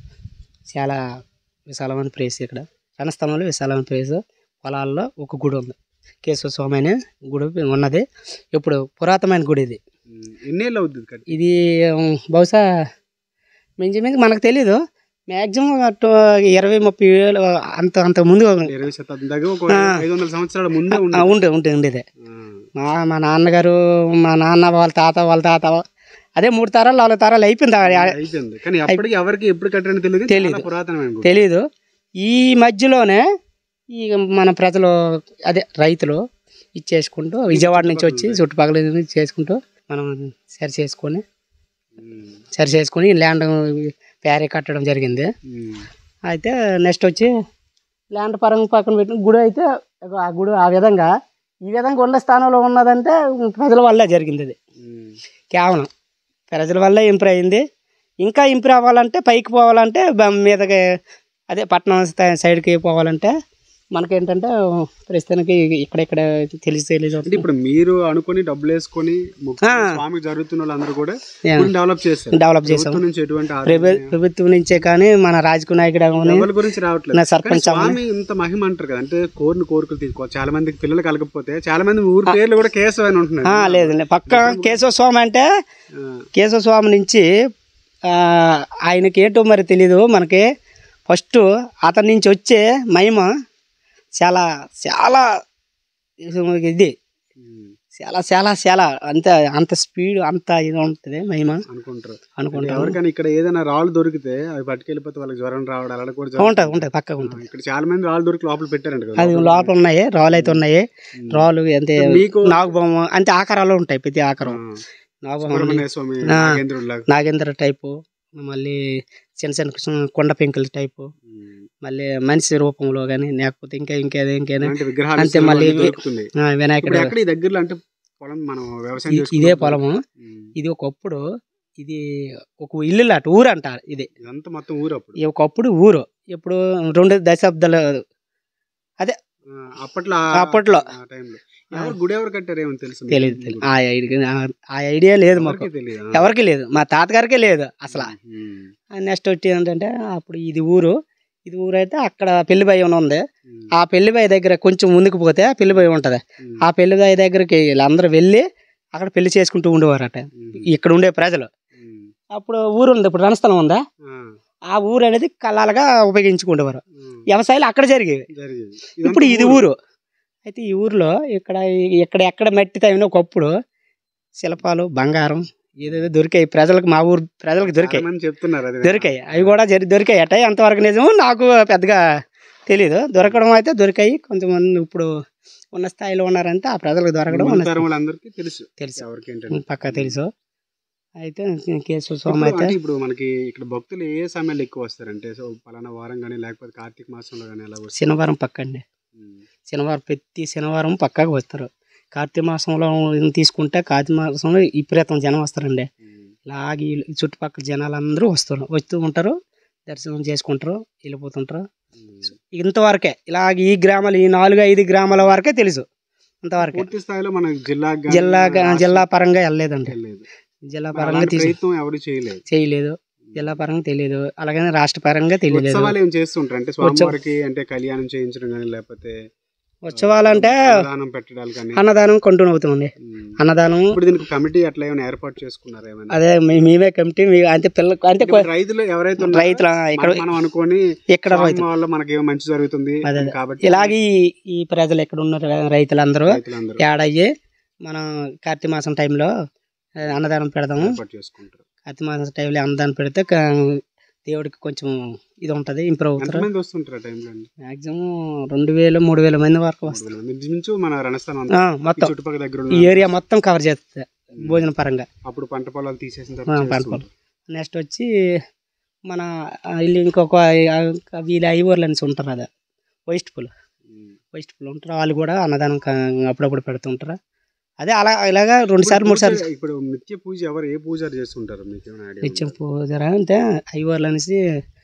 చాలా విశాలమైన ప్లేస్ ఇక్కడ రణస్థలంలో విశాలమైన ప్లేస్ పొలాల్లో ఒక గుడి ఉంది కేశవ స్వామి అనే గుడి ఉన్నది ఇప్పుడు పురాతనమైన గుడి ఇది ఉమ్. ఎన్నేళ్ళు అవుతుంది కట్టి ఇది ఉమ్, బహుశా మించి మించి మనకు తెలీదు మ్యాక్సిమం అటు ఇరవై ముప్పై వేలు అంత అంత ముందు ఇరవై శతాబ్దం దగ్గర ఒక ఆ. ఐదు వందల సంవత్సరాల ముందే ఆ, ఉంది ఉండే ఉండే ఉండేదే మా మా నాన్నగారు మా నాన్న వాళ్ళ తాత వాళ్ళ తాత అదే మూడు తరాలు నాలుగు తరాలు అయిపోయింది ఆ- అయిపోయింది కానీ అప్పటికి ఎవరికి ఎప్పుడు కట్టారని తెలియదు తెలీదు. చాలా పురాతనమైన గుడి. తెలీదు ఈ మధ్యలోనే ఈ మన ప్రజలు అదే రైతులు ఇచ్చేసుకుంటూ విజయవాడ నుంచి వచ్చి చుట్టుపక్కల నుంచి చేసుకుంటూ మనం సరి చేసుకొని ఉమ్. సరి చేసుకొని ల్యాండ్ ప్యారీ కట్టడం జరిగింది ఉమ్. అయితే నెక్స్ట్ వచ్చి ల్యాండ్ పరంగా పక్కన పెట్టిన గుడి అయితే ఇగో ఆ గుడి ఆ విధంగా ఈ విధంగా ఉన్న స్థానంలో ఉన్నదంటే ప్రజల వల్లే జరిగింది అది ఉమ్. కేవలం ప్రజల వల్లే ఇంప్రూవ్ అయింది ఇంకా ఇంప్రూవ్ అవ్వాలంటే పైకి పోవాలంటే బ- మీదకి అదే పట్టణం స్థా- సైడ్కి పోవాలంటే మనకేంటంటే ప్రస్తుతానికి ఇక్కడెక్కడ తెలిసి తెలియదు అంటే ఇప్పుడు మీరు అనుకొని డబ్బులు వేసుకొని మొక్కుకొని ఆ. స్వామికి జరుగుతున్న వాళ్ళందరూ కూడా యా. గుడిని డెవలప్ చేస్తారు డెవలప్ చేసాం ప్రభుత్వం నుంచి ఎటువంటి ప్రభు ఆదాయం ప్రభుత్వం నుంచే కానీ మన రాజకీయ నాయకుడు అవని ఎవరి గురించి రావట్లేదు నా కానీ సర్పంచ్ అవని స్వామి ఇంత మహిమ అంటారు కదా అంటే కోరిన కోరికలు తీసుకో చాలా మందికి పిల్లలు కలగకపోతే చాలా మంది ఊరి పేర్లు కూడా కేశవ అని ఉంటున్నారు ఆ, లేదు పక్క కేశవ స్వామి అంటే ఆ. కేశవ స్వామి నుంచి ఆ, ఆయనకి ఏంటో మరి తెలీదు మనకి ఫస్ట్ అతని నుంచి వచ్చే మహిమ చాలా చాలా ఇది ఉమ్. చాలా చాలా చాలా అంత అంత స్పీడ్ అంత ఇది ఉంటుంది మహిమ అనుకుంటారు అంటే అనుకుంటాం ఎవరికైనా ఇక్కడ ఏదైనా రాళ్ళు దొరికితే అవి పట్టుకెళ్ళిపోతే వాళ్ళకి జ్వరం రావడం అలా కూడా జరుగుతుంది. ఉంటుంది ఉంటుంది పక్కగా ఉంటుంది ఇక్కడ చాలా మంది రాళ్ళు దొరికి లోపల పెట్టారంట కదా అది లోపల ఉన్నాయి రాళ్ళు అయితే ఉన్నాయి ఉమ్. రాళ్ళు అంతే మీకు నాగబొమ్మ అంతే ఆకారాలు ఉంటాయి ప్రతి ఆకారం ఆ. నాగబొమ్మ సుబ్రహ్మణ్య స్వామి ఆ. నాగేంద్రుడు లాగా నాగేంద్ర టైపు మళ్ళీ చిన్న చిన్న కొండ పెంకుల టైపు మళ్ళీ మనిషి రూపంలో కానీ లేకపోతే ఇంకా ఇంకేదో ఇంకేదో అలాంటి విగ్రహాలు అంతే ఇస్తారు, మళ్ళీ అన్నీ దొరుకుతున్నాయి ఆ, వినాయకుడు ఇప్పుడు ఎక్కడ ఈ దగ్గరలో అంటే పొలం మనం వ్యవసాయం ఇ- చేసుకుంటూ ఇదే ఉంటాం. పొలము ఉమ్. ఇది ఒకప్పుడు ఇది ఒక ఇల్లు లాంటి ఊరు అంటారు ఇది ఇదంతా మొత్తం ఊరు అప్పుడు ఇది ఒకప్పుడు ఊరు ఇప్పుడు రెండు దశాబ్దాలు ఆ, అప్పట్లో ఆ- అప్పట్లో. ఆ టైంలో ఎవరు గుడి ఎవరు కట్టారేమో తెలుసు మీకు? తెలియదు తెలియదు ఆ ఐడియా ఆ ఐడియా లేదు మాకు ఎవరికీ తెలియదు ఎవరికి లేదు మా తాతగారికే లేదు అసలు నెక్స్ట్ వచ్చి ఏంటంటే అప్పుడు ఇది ఊరు ఇది ఊరు అయితే అక్కడ పెళ్లి భయం ఉంది ఆ పెళ్లి బావి దగ్గర కొంచెం ముందుకు పోతే ఆ పెళ్లి బావి ఉంటుంది ఆ పెళ్లి బావి దగ్గరికి వీళ్ళందరూ వెళ్ళి అక్కడ పెళ్లి చేసుకుంటూ ఉండేవారట ఇక్కడ ఉండే ప్రజలు అప్పుడు ఊరు ఉంది ఇప్పుడు రణస్థలం ఉందా ఆ ఊరు అనేది కళ్ళాలుగా ఉపయోగించుకుంటేవారు వ్యవసాయాలు అక్కడ జరిగేవి జరిగేది ఇప్పుడు ఇది ఊరు అయితే ఈ ఊర్లో ఇక్కడ ఇక్కడ ఎక్కడ మట్టి తవ్వినా ఒకప్పుడు శిల్పాలు బంగారం ఏదేదో దొరికాయి ప్రజలకు మా ఊరు ప్రజలకు దొరికాయి మంది చెప్తున్నారు అది దొరికాయి అవి కూడా జరి దొరికాయి అట ఎంతవరకు నిజమో నాకు పెద్దగా తెలియదు దొరకడం అయితే దొరికాయి కొంతమంది ఇప్పుడు ఉన్న స్థాయిలో ఉన్నారంటే ఆ ప్రజలకు దొరకడం ఉన్న తరం వాళ్ళందరికీ తెలుసు తెలుసు ఎవరికి ఏంటంటే పక్కా తెలుసు అయితే కేశవ ఇప్పుడు స్వామి అయితే అంటే ఇప్పుడు మనకి ఇక్కడ భక్తులు ఏ సమయాల్లో ఎక్కువ వస్తారంటే సో పలానా వారం కానీ లేకపోతే కార్తీక మాసంలో కానీ ఎలా వస్తారు శనివారం పక్కండి ఉమ్. శనివారం ప్రతి శనివారం పక్కాగా వస్తారు కార్తీక మాసంలో తీసుకుంటే కార్తీక మాసంలో విపరీతం జనం వస్తారండి ఉమ్. ఇలాగే ఈ చుట్టుపక్కల జనాలు అందరూ వస్తారు వస్తూ ఉంటారు దర్శనం చేసుకుంటారు వెళ్ళిపోతుంటారు ఉమ్. ఇంతవరకే ఇలాగ ఈ గ్రామాలు ఈ నాలుగు ఐదు గ్రామాల వరకే తెలుసు అంతవరకే పూర్తి స్థాయిలో మన జిల్లా జిల్లా జిల్లా పరంగా వెళ్ళలేదండి జిల్లా పరంగా తీసు ప్రయత్నం ఎవరు చేయలేదు చేయలేదు జిల్లా పరంగా తెలియదు అలాగనే రాష్ట్ర పరంగా తెలియలేదు ఉత్సవాలు ఏం చేస్తుంటారు అంటే స్వామివారికి అంటే కళ్యాణం చేయించడం కానీ లేకపోతే ఉత్సవాలు అంటే దానం పెట్టడాలు కానీ అన్నదానం కంటిన్యూ అవుతుంది ఉమ్. అన్నదానం ఇప్పుడు దీనికి కమిటీ అట్లా ఏమైనా ఏర్పాటు చేసుకున్నారు ఏమైనా అదే మీ- మేమే కమిటీ మీ అంటే పిల్ల అంటే ఇప్పుడు రైతులు ఎవరైతే ఉన్నారో రైతుల ఇక్కడ మనం- మనం అనుకొని ఇక్కడ స్వామి రైతులు వల్ల మనకి ఏమో మంచి జరుగుతుంది అదే అదే. కాబట్టి ఇలాగే ఈ- ఈ ప్రజలు ఎక్కడ ఉన్నారు కదా, రైతులందరూ రైతులందరూ ఏడయ్యి మనం కార్తీక మాసం టైంలో ఆ, అన్నదానం పెడదాము ఏర్పాటు చేసుకుంటారు కార్తీక మాసం టైంలో అన్నదానం పెడితే క- దేవుడికి కొంచెం ఇది ఉంటుంది ఇంప్రూవ్ అవుతారు ఎంతమంది వస్తుంటారు ఆ టైంలో మాక్సిమం రెండు వేలు మూడు వేల మంది వరకు వస్తారు మించు మన రణస్థలం ఆ, అంతా ఈ మొత్తం చుట్టుపక్కల దగ్గర ఈ ఉన్న ఏరియా మొత్తం కవర్ చేస్తుంది భోజన పరంగా అప్పుడు పంట పొలాలు తీసేసిన ఆ, తర్వాత పంట పొలం. నెక్స్ట్ వచ్చి మన ఆ, వీళ్ళు ఇంకొక ఆ, వీళ్ళ ఐవర్లు అనేసి ఉంటారు అదే వైస్ట్ పూల్ వైస్ట్ పూల్ ఉంటారు వాళ్ళు కూడా అన్నదానం క- అప్పుడప్పుడు పెడుతుంటారు అదే అలా ఇలాగా రెండు సార్లు మూడు సార్లు ఇప్పుడు నిత్య పూజ ఎవరు ఏ పూజ చేస్తుంటారు మీకు ఏమైనా ఐడియా నిత్యం పూజరా అంటే ఐవర్లు అనేసి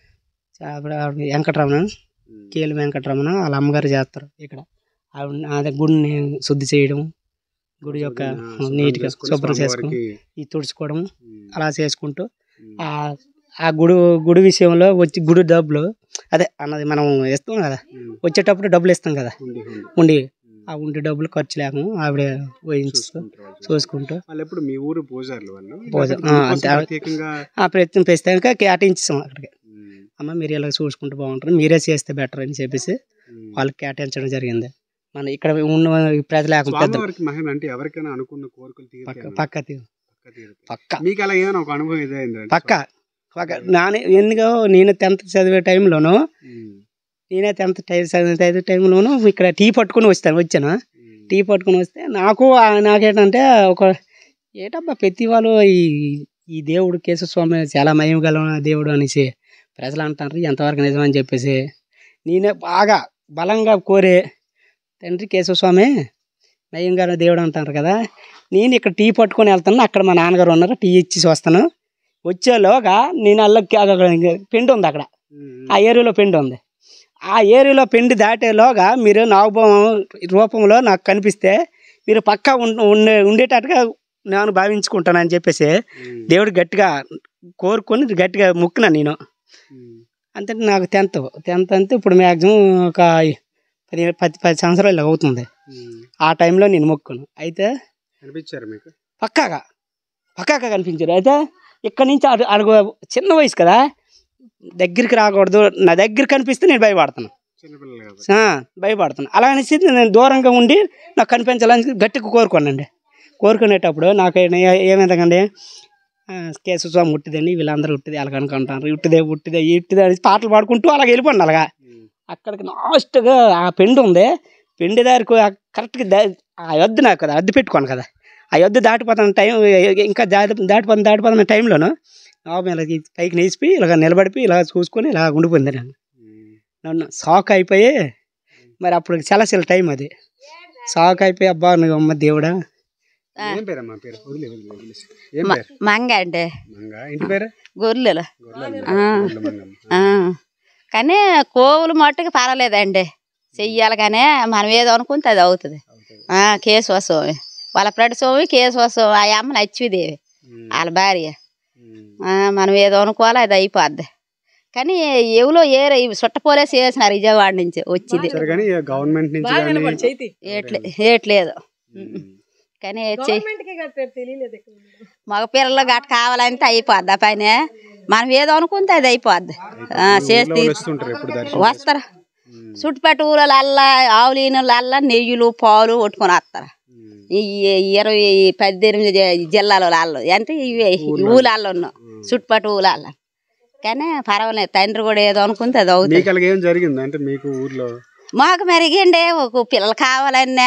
ఆవిడ ఆవిడ వెంకటరమణ కేలు వెంకటరమణ వాళ్ళ అమ్మగారు చేస్తారు ఇక్కడ ఆవిడ అదే గుడిని శుద్ధి చేయడం గుడి యొక్క నీట్గా శుభ్రం చేసుకుని ఈ తుడుచుకోవడం అలా చేసుకుంటూ ఆ ఆ గుడి గుడి విషయంలో వచ్చి గుడి డబ్బులు అదే అన్నది మనం ఇస్తాం కదా వచ్చేటప్పుడు డబ్బులు ఇస్తాం కదా ఉండి ఆ ఉండి డబ్బులు ఖర్చు లేకుండా ఆవిడ వహించుతూ చూసుకుంటూ వాళ్ళు ఎప్పుడు మీ ఊరు పూజారులు వాళ్ళు పూజ, లేకపోతే ఆ, మీకోసం అంతే. ప్రత్యేకంగా ఆ ప్రయత్నం పెస్తాక కేటాయించాం అక్కడికి ఉమ్, అమ్మ మీరు ఇలా చూసుకుంటూ బాగుంటారు మీరే చేస్తే బెటర్ అని చెప్పేసి వాళ్ళకి కేటాయించడం జరిగింది మన ఇక్కడ ఉన్న ప్రజలు పెద్ద స్వామివారికి మహిమ అంటే ఎవరికైనా అనుకున్న కోరికలు పక్క తీరుతాయి పక్క తీ- పక్క తీరుతాయి. పక్క మీకు అలా ఏమైనా ఒక అనుభవం ఇదైందా పక్క పక్క నానే ఎందుకో నేను టెన్త్ చదివే టైంలోను ఉమ్, నేనే టెన్త్ టైం చదివే టైంలోను ఇక్కడ టీ పట్టుకుని వస్తాను వచ్చాను ఉమ్, టీ పట్టుకుని వస్తే నాకు ఆ- నాకేంటంటే ఒక ఏటబ్బా ప్రతి వాళ్ళు ఈ ఈ దేవుడు కేశవస్వామి చాలా మహిమ గల దేవుడు అనేసి ప్రజలు అంటారు ఎంతవరకు నిజమని చెప్పేసి నేనే బాగా బలంగా కోరే తండ్రి కేశవస్వామి మహిమ గల దేవుడు అంటారు కదా నేను ఇక్కడ టీ పట్టుకొని వెళ్తాను అక్కడ మా నాన్నగారు ఉన్నారు టీ ఇచ్చేసి వస్తాను వచ్చేలోగా నేను అల్లకి అక్కడ పెండు ఉంది అక్కడ ఉమ్, ఆ ఏరియాలో పెండి ఉంది ఆ ఏరియాలో పెండి దాటేలోగా మీరు నాగభావం రూపంలో నాకు కనిపిస్తే మీరు పక్కా ఉం- ఉండే ఉండేటట్టుగా నేను భావించుకుంటానని చెప్పేసి ఉమ్, దేవుడు గట్టిగా కోరుకొని గట్టిగా మొక్కినా నేను ఉమ్, అంతే నాకు టెన్త్ టెన్త్ అంతే ఇప్పుడు మ్యాక్సిమం ఒక పది పది పది సంవత్సరాలు ఇలా అవుతుంది ఉమ్. ఆ టైంలో నేను మొక్కును అయితే కనిపించారు మీకు పక్కాగా పక్కాగా కనిపించారు అయితే ఇక్కడి నుంచి అడు అడుగు చిన్న వయసు కదా దగ్గరికి రాకూడదు నా దగ్గర కనిపిస్తే నేను భయపడతాను చిన్నపిల్లలు కాబట్టి ఆ, భయపడతాను అలా అనేసి నేను దూరంగా ఉండి నాకు కనిపించాలని గట్టిగా కోరుకోనండి కోరుకునేటప్పుడు నాకు ఏమైందండి కేసు స్వామి ఉట్టిదని వీళ్ళందరూ ఉట్టిది అలాగ అనుకుంటారు ఉట్టిదే ఉట్టిదే ఇట్టిదే అని పాటలు పాడుకుంటూ అలాగ వెళ్ళిపోండి అలాగా ఉమ్, అక్కడికి లాస్ట్గా ఆ పెండు ఉంది పెండి దారికి కరెక్ట్గా దా ఆ యొద్దు నాకు కదా అద్దె పెట్టుకోను కదా ఆ యొద్దు దాటిపోతున్న టైం ఇంకా దాటి దాటిపోతున్న దాటిపోతున్న టైంలోను నాబు ఇలా పైకి నేసిపోయి ఇలాగ నిలబడిపోయి ఇలా చూసుకొని ఇలా ఉండిపోయింది నన్ను ఉమ్. నన్ను షాక్ అయిపోయి మరి అప్పుడు చలసిన టైం అది షాక్ అయిపోయి అబ్బా నువ్వు అమ్మ దేవుడా ఏం పేరమ్మా పేరు వదిలే వదిలే వదిలేసి ఏం మ- పేరు మంగ అంటే మంగ ఇంటి పేరు గొర్రెలు గొర్రెల ఆ. గొర్రెల మంగమ్మ. ఆ. కానీ కోవులు మట్టుకు పర్వాలేదండి చెయ్యాలి కానీ మనం ఏదో అనుకుంటే అది అవుతుంది అవుతుంది. ఆ, కేశవస్వామి వాళ్ళ ఫ్రెండ్ స్వామి కేశవస్వామి ఆ అమ్మ లక్ష్మీదేవి ఉమ్, వాళ్ళ భార్య ఉమ్, ఆ, మనం ఏదో అనుకోవాలి అది అయిపోద్ది కానీ ఎవలో ఏ సుట్టపోలేసి వేసినారు విజయవాడ నుంచి వచ్చింది సరే కానీ గవర్నమెంట్ నుంచి కానీ ఏట్లే ఏట్లేదు ఉమ్, కానీ చెయ్యి మగ పిల్లలు గట్ట కావాలంటే అయిపోద్ది ఆ పైన మనం ఏదో అనుకుంటే అది అయిపోద్ది ఆ, ఊర్లో చేస్తే వాళ్ళు వస్తుంటారు ఎప్పుడు దర్శనం వస్తారు ఉమ్, చుట్టుపక్కల ఊళ్ళో అల్లా ఆవులీనుల అల్లా నెయ్యిలు పాలు కొట్టుకొని వస్తారు ఉమ్, ఈ ఇరవై పద్దెనిమిది జ- జిల్లాల వాళ్ళు అంటే ఇవి ఊళ్ళల్లో ఉన్నాం చుట్టుపక్కల ఊళ్ళల్లో కానీ పర్వాలేదు తండ్రి కూడా ఏదో అనుకుంటే అది అవుతుంది మీకు అలాగ ఏం జరిగింది అంటే మీకు ఊర్లో మాకు మరిగండి ఒక పిల్లలు కావాలన్నా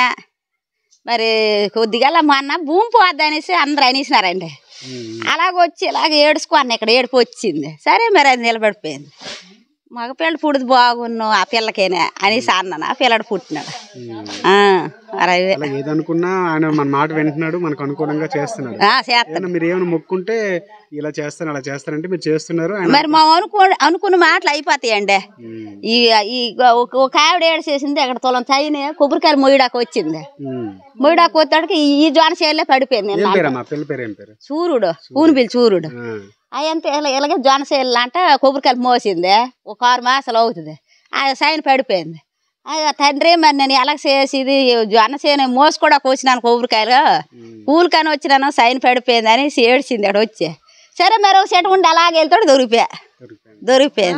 మరి కొద్దిగా మొన్న భూమి పోద్ది అనేసి అందరూ అనేసినారండి ఉమ్, అలాగొచ్చి ఇలాగ ఏడుచుకోండి ఇక్కడ ఏడుపు వచ్చింది సరే మరి అది నిలబడిపోయింది మగ పిల్లడు పుడిది బాగున్నావు ఆ పిల్లకేనే అనేసి అన్నాను ఆ పిల్లడు పుట్టినాడు ఉమ్. ఆ, మరి అవే. అలా ఏదనుకున్నా ఆయన మన మాట వింటున్నాడు మనకు అనుకూలంగా చేస్తున్నాడు ఆ, చేస్తాను ఏదైనా మీరు ఏమైనా మొక్కుంటే ఇలా చేస్తాను అలా చేస్తానంటే మీరు చేస్తున్నారు ఆయన మరి మా అనుకో అనుకున్న మాటలు అయిపోతాయండి ఉమ్, ఈ ఈ ఒక ఒక ఆవిడ ఏడు చేసింది అక్కడ తొలం చైని కొబ్బరికాయలు మొయ్యడాకు వచ్చింది ఉమ్. మొయ్యడాకు వచ్చాడికి ఈ- ఈ జోన చేయాలే పడిపోయింది ఏం నిన్న. పేరమ్మా పిల్ల పేరు ఏం పేరు సూర్యుడు పూనిపిల్లి సూర్యుడు ఆ, అయంత ఇలాగే జొన్నసేలు అంట కొబ్బరికాయలు మోసింది ఒక ఆరు మాసాలు అవుతుంది ఆ సైన్ పడిపోయింది అయ్యో తండ్రి మరి నేను ఎలా చేసేది జొన్నసేను మోసుకోవడానికి వచ్చినాను కొబ్బరికాయలు ఉమ్, కూలికని వచ్చినాను సైన్ పడిపోయింది అని ఏడ్చింది అక్కడ వచ్చి సరే మరి ఒక చెట్టు ఉండి అలాగే వెళ్తాడు దొరికిపోయా దొరికిపోయింది. దొరికిపోయింది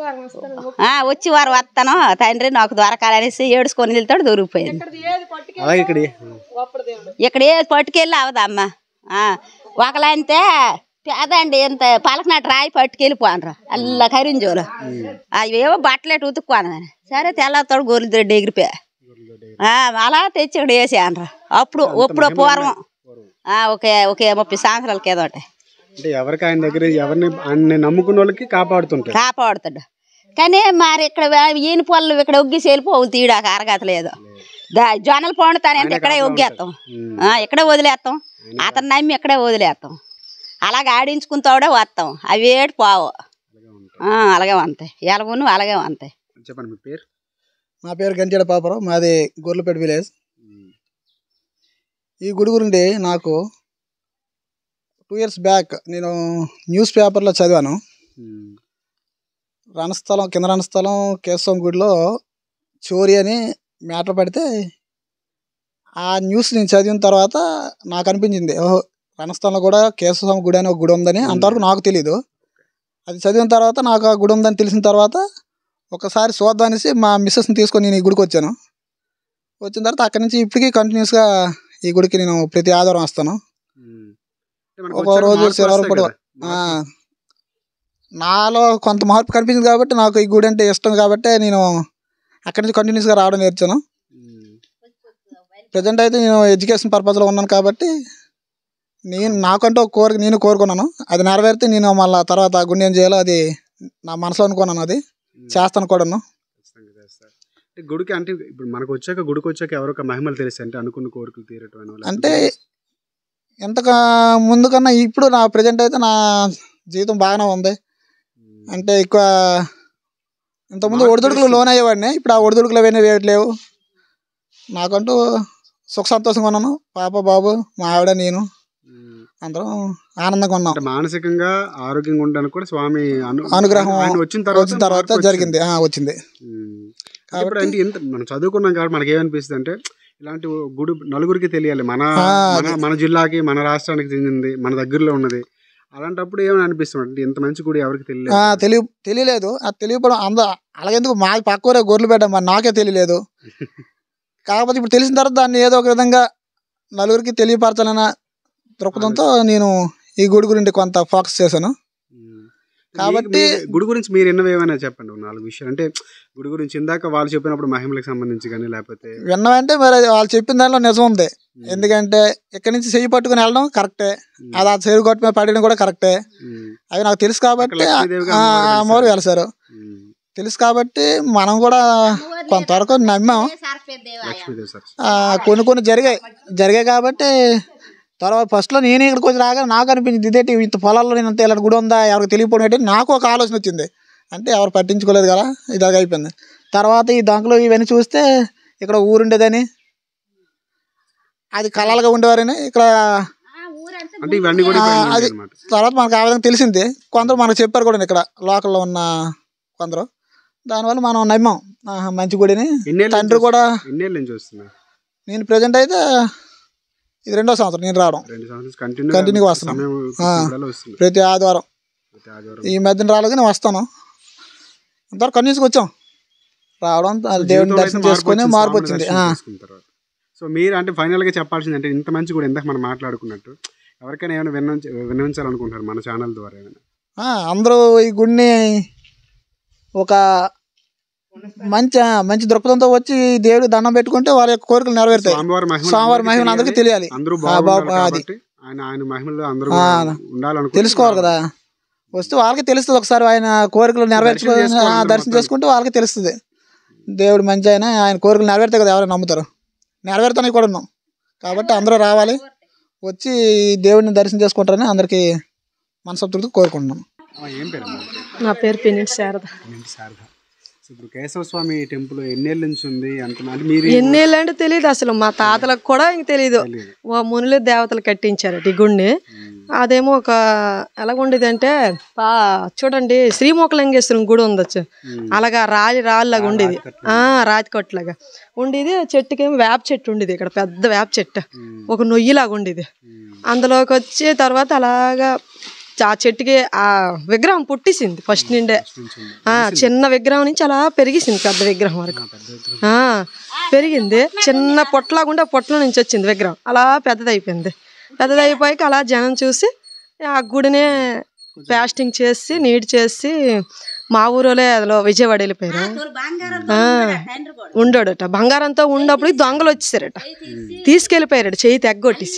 ఆ, వచ్చి వారు వస్తాను తండ్రి నాకు దొరకాలనేసి ఏడుచుకొని వెళ్తాడు దొరికిపోయింది అలాగే ఇక్కడ ఇక్కడ ఏది పట్టుకెళ్ళి అవదమ్మా ఒకలంటే పేదండి ఎంత పలకనాటి రాయి పట్టుకెళ్ళిపోనరు అల్ల కరింజోలు అవి ఏవో బట్టలేటి ఉతుక్కోను సరే తెల్లతాడు గొర్రెలు దొడ్డి ఎగిరిపోయా ఆ, అలా తెచ్చి ఇక్కడ వేసేయనరు అప్పుడు ఇప్పుడు పూర్వం ఆ, ఒకే ఒకే ముప్పై సంవత్సరాల కిందట అంటే ఎవరికి ఆయన దగ్గర ఎవరిని ఆయన నమ్ముకున్న వాళ్ళకి కాపాడుతుంటారు కాపాడుతాడు కానీ మరి ఇక్కడ ఈయన పొలం ఇక్కడ ఒగ్గిసి వెళ్ళిపోవు తీయడానికి అరగతలేదు దా జొన్నలు పండుతానంటే ఇక్కడే ఒగ్గేస్తాం ఉమ్, ఆ, ఇక్కడే వదిలేస్తాం అతను నమ్మి ఇక్కడే వదిలేస్తాం అలాగే ఆడించుకుంటాడే వస్తాం అవి ఏడు పోవు అలాగే ఉంటారు. ఆ, అలాగే వంతాయి ఎలాగును అలాగే వంతాయి చెప్పండి మీ పేరు నా పేరు గంటేడ పాపరావు మాది గొర్రెలపేట విలేజ్ ఉమ్, ఈ గుడి గురించి నాకు టూ ఇయర్స్ బ్యాక్ నేను న్యూస్ పేపర్లో చదివాను ఉమ్, రణస్థలం కింద రణస్థలం కేశవం గుడిలో చోరీ అని మ్యాటర్ పడితే ఆ న్యూస్ నేను చదివిన తర్వాత నాకు అనిపించింది ఓహో రణస్థలంలో కూడా కేశవస్వామి గుడి అని ఒక గుడి ఉందని అంతవరకు నాకు తెలీదు అది చదివిన తర్వాత నాకు ఆ గుడి ఉందని తెలిసిన తర్వాత ఒకసారి చూద్దాం అనేసి మా మిస్సెస్ని తీసుకొని నేను ఈ గుడికి వచ్చాను వచ్చిన తర్వాత అక్కడి నుంచి ఇప్పటికీ కంటిన్యూస్గా ఈ గుడికి నేను ప్రతి ఆదివారం వస్తాను ఉమ్. అంటే మనకు ఒక వచ్చాక రోజు మార్పులు శనివారం వస్తాయి పడవ. కదా. ఆ, మార్పులు. నాలో కొంత మార్పు కనిపించింది కాబట్టి నాకు ఈ గుడి అంటే ఇష్టం కాబట్టి నేను అక్కడి నుంచి కంటిన్యూస్గా రావడం నేర్చాను ఉమ్. ప్రజెంట్ అయితే నేను ఎడ్యుకేషన్ పర్పస్లో ఉన్నాను కాబట్టి నేను నాకంటూ ఒక కోరిక నేను కోరుకున్నాను అది నెరవేరితే నేను మళ్ళీ తర్వాత ఆ గుండె ఏం చేయాలో అది నా మనసులో అనుకున్నాను అది ఉమ్. చేస్తాను కూడాను ఖచ్చితంగా చేస్తారు. అంటే గుడికి అంటే ఇప్పుడు మనకు వచ్చాక గుడికి వచ్చాక ఎవరొక మహిమలు తెలుసు అంటే అనుకున్న కోరికలు తీరటం అని లేకపోతే- అంటే ఎంతగా ముందు కన్నా ఇప్పుడు నా ప్రజెంట్ అయితే నా జీవితం బాగానే ఉంది ఉమ్. అంటే ఎక్కువ ఇంతకుముందు మార్పు ఒడిదుడుకులు తెలుస్తుంది. లోన్ అయ్యేవాడిని ఇప్పుడు ఆ ఒడిదుడుకులు అవన్నీ వేయట్లేవు నాకంటూ సుఖ సంతోషంగా ఉన్నాను పాప బాబు మా ఆవిడ నేను ఉమ్. అందరం ఆనందంగా ఉన్నాం అంటే మానసికంగా ఆరోగ్యంగా ఉండడానికి కూడా స్వామి అను- అనుగ్రహం ఆయన వచ్చిన తర్వాత వచ్చిన తర్వాత మార్పు వచ్చింది. జరిగింది ఆ, వచ్చింది ఉమ్. కాబట్టి- ఇప్పుడు అంటే ఎంత మనం చదువుకున్నాం కాబట్టి మనకి ఏమనిపిస్తుంది అంటే ఇలాంటి ఓ గుడి నలుగురికి తెలియాలి మన ఆ, మన అది. మన జిల్లాకి మన రాష్ట్రానికి చెందింది మన దగ్గరలో ఉన్నది అలాంటప్పుడు ఏమని అనిపిస్తుంది అంటే ఇంత మంచి గుడి ఎవరికి తెలియదు ఆ, తెలియ తెలియలేదు ఆ తెలియపడం అంద అలాగెందుకు మా పక్కూరే గొర్రెలు పెట్టాం మరి నాకే తెలియలేదు కాకపోతే ఇప్పుడు తెలిసిన తర్వాత దాన్ని ఏదో ఒక విధంగా నలుగురికి తెలియపరచాలన్న దృక్పథంతో నేను ఈ గుడి గురించి కొంత ఫోకస్ చేశాను ఉమ్. కాబట్టి- మీ- మీ గుడి గురించి మీరు ఎన్నో ఏమైనా చెప్పండి ఓ నాలుగు విషయాలు అంటే గుడి గురించి ఇందాక వాళ్ళు చెప్పినప్పుడు మహిమలకు సంబంధించి కానీ లేకపోతే విన్నామంటే మరి అది వాళ్ళు చెప్పిన దానిలో నిజం ఉంది ఉమ్, ఎందుకంటే ఇక్కడి నుంచి చెయ్యి పట్టుకుని వెళ్ళడం కరెక్టే ఉమ్, అది ఆ చెరువు గట్టు మీద పడడం కూడా కరెక్టే ఉమ్, అవి నాకు తెలుసు కాబట్టి అక్కడ లక్ష్మీదేవిగా ఆ, అమ్మవారు ఆ అమ్మవారు వెలిసారు ఉమ్. తెలుసు కాబట్టి మనం కూడా కొంతవరకు నమ్మాం లక్ష్మీదేవి సార్ ఆ, కొన్ని కొన్ని జరిగాయి జరిగాయి కాబట్టి తర్వాత ఫస్ట్లో నేను ఇక్కడికి వచ్చి రాగా నాకు అనిపించింది ఇదేంటి ఇంత పొలాల్లో నేను అంత ఇలాంటి గుడి ఉందా ఎవరికి తెలియపోవడం ఏంటి నాకు ఒక ఆలోచన వచ్చింది అంటే ఎవరు పట్టించుకోలేదు కదా ఇలాగ అయిపోయింది తర్వాత ఈ దొంగలు ఇవన్నీ చూస్తే ఇక్కడ ఊరుండేదని అది కళలుగా ఉండేవారని ఇక్కడ అంటే ఇవన్నీ కూడా ఆ, ఇప్పుడు అది- అన్నమాట తర్వాత మనకు ఆ విధంగా తెలిసింది కొందరు మనకు చెప్పారు కూడా ఇక్కడ లోకల్లో ఉన్న కొందరు దానివల్ల మనం నమ్మాం ఆహా, మంచి గుడిని ఎన్నేళ్ళ తండ్రి నుంచి కూడా వస్తు- ఎన్నేళ్ళ నుంచి వస్తున్నా నేను ప్రజెంట్ అయితే ఇది రెండో సంవత్సరం నేను రావడం రెండు సంవత్సరాలు కంటిన్యూ Continue గా వస్తున్నాం. సమయం ఆ. కుదిరినప్పుడల్లా వస్తుంది ప్రతి ఆదివారం ప్రతి ఆదివారం ఈ మధ్యన రాలేదు నేను వస్తాను అంతవరకు కన్యూస్కి వచ్చాం రావడం అది దేవుని జీవితంలో అయితే దర్శనం చేసుకొని వచ్చింది, మార్పు స్వామిని వచ్చింది దర్శనం ఆ. చేసుకున్న తర్వాత. సో మీరు అంటే ఫైనల్ గా చెప్పాల్సింది అంటే ఇంత మంచి కూడా ఇందాక మనం మాట్లాడుకున్నట్టు ఎవరికైనా ఏమైనా విన్నవించ విన్నవించాలనుకుంటారు మన ఛానల్ ద్వారా ఏమైనా ఆ, అందరూ ఈ గుడిని ఒక మంచి మంచి దృక్పథంతో వచ్చి దేవుడికి దండం పెట్టుకుంటే వాళ్ళ యొక్క కోరికలు నెరవేరుతాయి స్వామివారి మహిమ స్వామివారి మహిమను అందరికీ తెలియాలి అందరూ ఆ, బాబు, బాగుండాలి అది. కాబట్టి ఆయన ఆయన మహిమలో అందరూ ఆ, ఉండాలనుకుంటే తెలుసుకోవాలి కదా వస్తే వాళ్ళకి తెలుస్తుంది ఒకసారి ఆయన కోరికలు నెరవేర్చుకో దర్శనం చేసుకోవాలి ఆ, దర్శనం మొత్తం. చేసుకుంటే వాళ్ళకి తెలుస్తుంది దేవుడు మంచి ఆయన ఆయన కోరికలు నెరవేరుతాయి కదా ఎవరైనా నమ్ముతారు నెరవేరుతానికి కూడా ఉన్నాం కాబట్టి అందరూ రావాలి వచ్చి దేవుడిని దర్శనం చేసుకుంటారని అందరికీ మనసప్తులతో కోరుకుంటున్నాం ఆ, ఏం పేరు అమ్మా? నా పేరు పినిటి శారద ఏంటి శారద సో ఇప్పుడు కేశవ స్వామి టెంపుల్ ఎన్నేళ్ళ నుంచి ఉంది అంత అంటే మీరు ఎన్నేళ్ళు అంటే తెలియదు అసలు మా తాతలకు కూడా ఇంక తెలియదు తెలియదు. ఓ మునులు దేవతలు కట్టించారు ఈ గుడిని అదేమో ఒక ఎలాగుండేది అంటే పా చూడండి శ్రీమోకలింగేశ్వరం గుడి ఉండొచ్చు ఉమ్. అలాగా రాయి రాళ్ళలాగా ఉండేది రాతికట్లు. ఆ రాతికట్లాగా ఉండేది చెట్టుకేమో వేప చెట్టు ఉండేది ఇక్కడ పెద్ద వేప చెట్టు ఉమ్. ఒక నొయ్యిలాగా ఉండేది ఉమ్. అందులోకి వచ్చి తర్వాత అలాగా ఆ చెట్టుకి ఆ విగ్రహం పుట్టేసింది ఫస్ట్ నిండే నుంచి ఉంది. ఆ చిన్న విగ్రహం నుంచి అలా పెరిగేసింది పెద్ద విగ్రహం వరకు ఆ, పెద్ద విగ్రహం. ఆ పెరిగింది చిన్న పొట్టలాగుండే ఆ పొట్టల నుంచి వచ్చింది విగ్రహం అలా పెద్దదైపోయింది పెద్దదైపోయాక అలా జనం చూసి ఆ గుడినే ఫాస్టింగ్ చేసి నీట్ చేసి మా ఊరోలే అందులో విజయవాడ వెళ్ళిపోయారు ఆ, ఉండాడట బంగారంతో ఉన్నప్పుడు దొంగలు వచ్చేసారట తీసుకెళ్ళిపోయారట చేయి తెగ్గొట్టేసి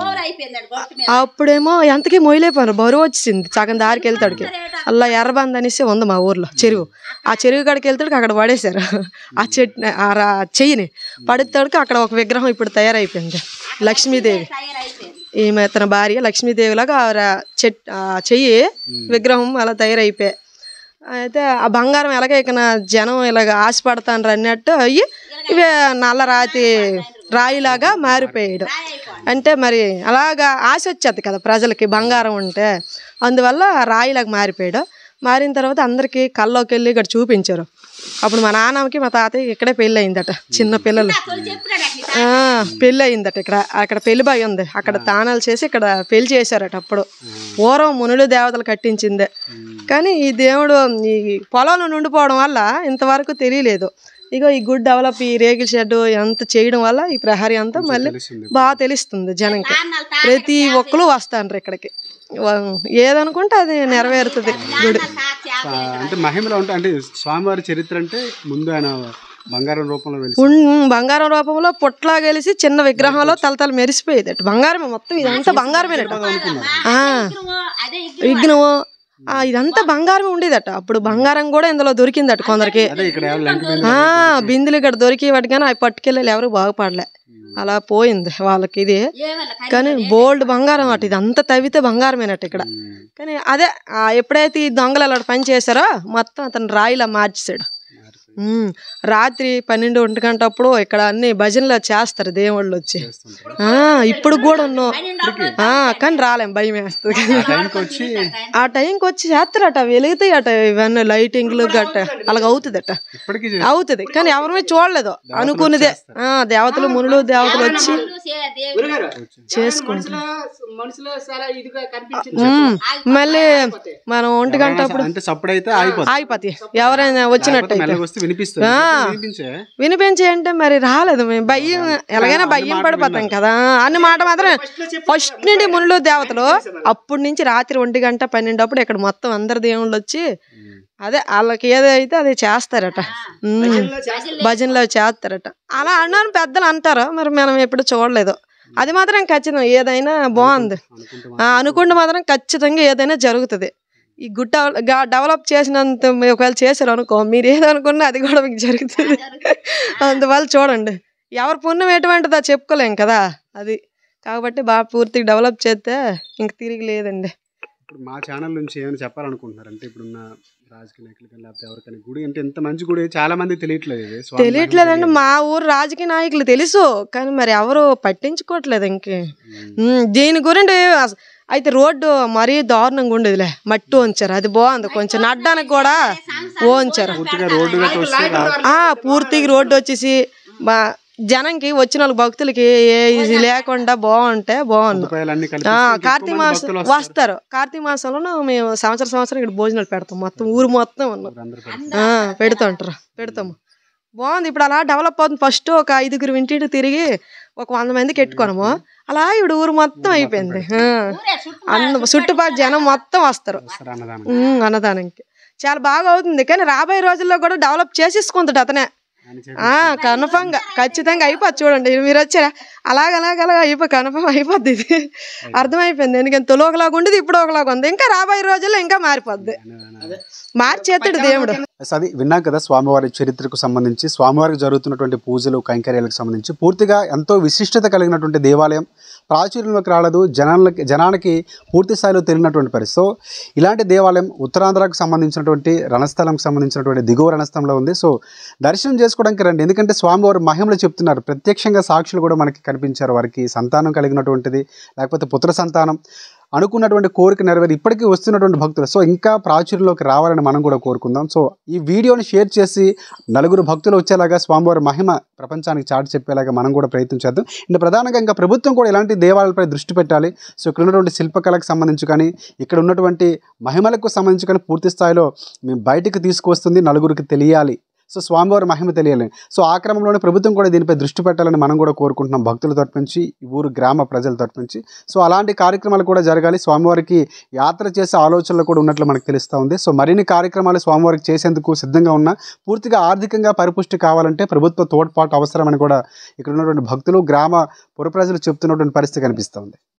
అప్పుడేమో ఎంతకీ మొయ్యలేపోయారు బరువు వచ్చింది సగం దారికి వెళ్తాడికి అలా ఎర్రబంద అనేసి ఉంది మా ఊర్లో చెరువు ఆ చెరువు కాడికి వెళ్తాడికి అక్కడ పడేశారు ఆ చెట్టు ఆ రా- చెయ్యిని పడేతాడికి అక్కడ ఒక విగ్రహం ఇప్పుడు తయారైపోయింది లక్ష్మీదేవి ఈమె తన భార్య లక్ష్మీదేవిలాగా ఆ రా- చెట్ ఆ చెయ్యి విగ్రహం అలా తయారైపోయాయి అయితే ఆ బంగారం ఎలాగ ఇక నా జనం ఇలాగ ఆశపడతాను అన్నట్టు అయ్యి ఇవే నల్ల రాతి రాయిలాగా మారిపోయాడు అంటే మరి అలాగా ఆశ వచ్చేది కదా ప్రజలకి బంగారం ఉంటే అందువల్ల రాయిలాగా మారిపోయాడు మారిన తర్వాత అందరికీ కల్లోకి వెళ్ళి ఇక్కడ చూపించారు అప్పుడు మా నాన్నకి మా తాతయ్య ఇక్కడే పెళ్ళి అయిందట చిన్న పిల్లలు ఆ, పెళ్ళి అయిందట ఇక్కడ అక్కడ పెళ్లి బాయి ఉంది అక్కడ తానాలు చేసి ఇక్కడ పెళ్లి చేశారట అప్పుడు పూర్వం మునులు దేవతలు కట్టించిందే కానీ ఈ దేవుడు ఈ పొలంలో నుండిపోవడం వల్ల ఇంతవరకు తెలియలేదు ఇగో ఈ గుడ్ డెవలప్ ఈ రేగిల్ షెడ్ ఎంత చేయడం వల్ల ఈ ప్రహరీ అంతా మళ్ళీ తెలిసింది. బాగా తెలుస్తుంది జనంకి ప్రతి ఒక్కరు వస్తాండ్రు ఇక్కడికి వా- ఏదనుకుంటే అది నెరవేరుతుంది గుడి ఆ, అంటే మహిమలో ఉంటే అంటే స్వామివారి చరిత్ర అంటే ముందు ఆయన బంగారం రూపంలో వెలిసి ఉన్- బంగారం రూపంలో పుట్లా గెలిసి చిన్న విగ్రహంలో తలతల మెరిసిపోయేది బంగారమే మొత్తం ఇదంతా బంగారమేనట ఆ, విఘ్నము ఆ, ఇదంతా బంగారమే ఉండేదట అప్పుడు బంగారం కూడా ఇందులో దొరికిందట కొందరికి అదే ఇక్కడ ఎవరు లంక మీద ఆ బిందులు ఇక్కడ దొరికి వాటి కానీ అవి పట్టుకెళ్ళి ఎవరు బాగుపడలే అలా పోయింది వాళ్ళకి ఇది కానీ బోల్డ్ బంగారం అట ఇదంతా తవ్వితే బంగారమేనట ఇక్కడ కానీ అదే ఆ, ఎప్పుడైతే ఈ దొంగలు అలా పని చేశారో మొత్తం అతను రాయిలా మార్చేశాడు ఉమ్, రాత్రి పన్నెండు ఒంటి గంట అప్పుడు ఇక్కడ అన్ని భజనలు చేస్తారు దేవుళ్ళు వచ్చి ఆ ఇప్పుడు కూడా ఉన్నాం ఆ, కానీ రాలేం భయం వేస్తుంది టైంకి వచ్చి ఆ టైంకి వచ్చి చేస్తారట వెలుగుతాయి అట ఇవన్నీ లైటింగ్లు గట్ట అలాగ అవుతుందట ఇప్పటికీ అవుతుంది కానీ ఎవరిని చూడలేదు అనుకున్నదే ఆ దేవతలు మునులు దేవతలు వచ్చి చేసుకుంటారు మనుషులు చాలా ఇదిగా కనిపించింది ఉమ్, మళ్ళీ మనం ఒంటి గంట అప్పుడు అంటే సప్పుడు అయితే ఆగిపోతుంది ఆగిపోతాయి ఎవరైనా వచ్చినట్టయితే మెల్లగా వస్తే వినిపిస్తుంది ఆ. వినిపించే వినిపించి అంటే మరి రాలేదు మేము భయం ఎలాగైనా భయం పడిపోతాం కదా అన్న మాట మాత్రం ఫస్ట్ నుండి మునులు దేవతలు అప్పటి నుంచి రాత్రి ఒంటి గంట పన్నెండు అప్పుడు ఇక్కడ మొత్తం అందరు దేవుళ్ళు వచ్చి అదే వాళ్ళకి ఏదైతే అది చేస్తారట ఉమ్. భజనలో చేస్తారట అలా అన్నాను పెద్దలు అంటారు మరి మనం ఎప్పుడు చూడలేదు అది మాత్రం ఖచ్చితం ఏదైనా బాగుంది ఆ, అనుకుంటే మాత్రం ఖచ్చితంగా ఏదైనా జరుగుతుంది ఈ గుడ్ డెవలప్ చేసినంత మీరు ఒకవేళ చేశారు అనుకో మీరు ఏదనుకున్నా అది కూడా మీకు జరుగుతుంది అందువల్ల చూడండి ఎవరి పుణ్యం ఎటువంటిదో చెప్పుకోలేం కదా అది కాబట్టి బాగా పూర్తిగా డెవలప్ చేస్తే ఇంక తిరిగి లేదండి ఇప్పుడు మా ఛానల్ నుంచి ఏమైనా చెప్పాలనుకుంటున్నారు అంటే ఇప్పుడున్న రాజకీయ నాయకులు కానీ లేకపోతే ఎవరికైనా గుడి అంటే ఎంత మంచి గుడి చాలా మంది తెలియట్లేదు ఇది స్వామి తెలియట్లేదండి మహిమ మా ఊరు రాజకీయ నాయకులు తెలుసు కానీ మరి ఎవరు పట్టించుకోవట్లేదు ఇంకే ఉమ్, దీని గురించి అస- అయితే రోడ్డు మరీ దారుణంగా ఉండేదిలే మట్టి ఉంచారు అది బాగుంది కొంచెం నడ్డానికి కూడా ఉంచారు పూర్తిగా రోడ్డు గట్ట వస్తే రా- ఆ పూర్తిగా రోడ్డు వచ్చేసి మా జనంకి వచ్చిన వాళ్ళ భక్తులకి ఏ ఇది లేకుండా బాగుంటే బాగుంది సదుపాయాలన్నీ కలిపి ఆ, ఇంకా ఎక్కువ కార్తీక మంది మాసం భక్తులు వస్తారు. వస్తారు కార్తీక మాసంలో మేము సంవత్సరం సంవత్సరం ఇక్కడ భోజనాలు పెడతాం మొత్తం ఊరు మొత్తం ఉన్నాం అందరూ కలిసి. ఆ, పెడుతుంటారు పెడతాము బాగుంది ఇప్పుడు అలా డెవలప్ అవుతుంది ఫస్ట్ ఒక ఐదుగురు ఇంటికి తిరిగి ఒక వంద మందికి ఎట్టుకోనము అలా ఇప్పుడు ఊరు మొత్తం అయిపోయింది ఆ. అంద చుట్టుపక్కల జనం మొత్తం వస్తారు వస్తారు అన్నదానం ఉమ్, అన్నదానానికి చాలా బాగా అవుతుంది కానీ రాబోయే రోజుల్లో కూడా డెవలప్ చేసేసుకుంటాడు అతనే అని చెప్పి ఆ కన్ఫామ్ గా ఖచ్చితంగా అయిపోద్ది చూడండి మీరు వచ్చారా అలాగ అలాగ అలాగ అయిపో కన్ఫామ్ అయిపోద్ది ఇది అర్థమైపోయింది ఎందుకంటే తొలి ఒకలాగా ఉండేది ఇప్పుడు ఒకలాగా ఉంది ఇంకా రాబోయే రోజుల్లో ఇంకా మారిపోద్ది మార్చేస్తాడు దేవుడు ఎస్, అది విన్నాం కదా స్వామివారి చరిత్రకు సంబంధించి స్వామివారికి జరుగుతున్నటువంటి పూజలు కైంకర్యాలకు సంబంధించి పూర్తిగా ఎంతో విశిష్టత కలిగినటువంటి దేవాలయం ప్రాచుర్యంలోకి రాలేదు జనాలకి జనానికి పూర్తి స్థాయిలో తెలియనటువంటి పరిస్థితి సో ఇలాంటి దేవాలయం ఉత్తరాంధ్రకు సంబంధించినటువంటి రణస్థలంకి సంబంధించినటువంటి దిగువ రణస్థలంలో ఉంది సో దర్శనం చేసుకోవడానికి రండి ఎందుకంటే స్వామివారు మహిమలు చెప్తున్నారు ప్రత్యక్షంగా సాక్షులు కూడా మనకి కనిపించారు వారికి సంతానం కలిగినటువంటిది లేకపోతే పుత్ర సంతానం అనుకున్నటువంటి కోరిక నెరవేరి ఇప్పటికీ వస్తున్నటువంటి భక్తులు సో ఇంకా ప్రాచుర్యంలోకి రావాలని మనం కూడా కోరుకుందాం సో ఈ వీడియోని షేర్ చేసి నలుగురు భక్తులు వచ్చేలాగా స్వామివారి మహిమ ప్రపంచానికి చాటి చెప్పేలాగా మనం కూడా ప్రయత్నం చేద్దాం ఇంకా ప్రధానంగా ఇంకా ప్రభుత్వం కూడా ఇలాంటి దేవాలయాలపై దృష్టి పెట్టాలి సో ఇక్కడ ఉన్నటువంటి శిల్పకళకు సంబంధించి కానీ ఇక్కడ ఉన్నటువంటి మహిమలకు సంబంధించి కానీ పూర్తి స్థాయిలో మేము బయటికి తీసుకువస్తుంది నలుగురికి తెలియాలి సో స్వామివారి మహిమ తెలియాలి సో ఆ క్రమంలోనే ప్రభుత్వం కూడా దీనిపై దృష్టి పెట్టాలని మనం కూడా కోరుకుంటున్నాం భక్తుల తరపు నుంచి ఈ ఊరు గ్రామ ప్రజల తరపు నుంచి సో అలాంటి కార్యక్రమాలు కూడా జరగాలి స్వామివారికి యాత్ర చేసే ఆలోచనలు కూడా ఉన్నట్లు మనకు తెలుస్తూ ఉంది సో మరిన్ని కార్యక్రమాలు స్వామివారికి చేసేందుకు సిద్ధంగా ఉన్న పూర్తిగా ఆర్థికంగా పరిపుష్టి కావాలంటే ప్రభుత్వ తోడ్పాటు అవసరమని కూడా ఇక్కడ ఉన్నటువంటి భక్తులు గ్రామ పుర ప్రజలు చెప్తున్నటువంటి పరిస్థితి కనిపిస్తూ ఉంది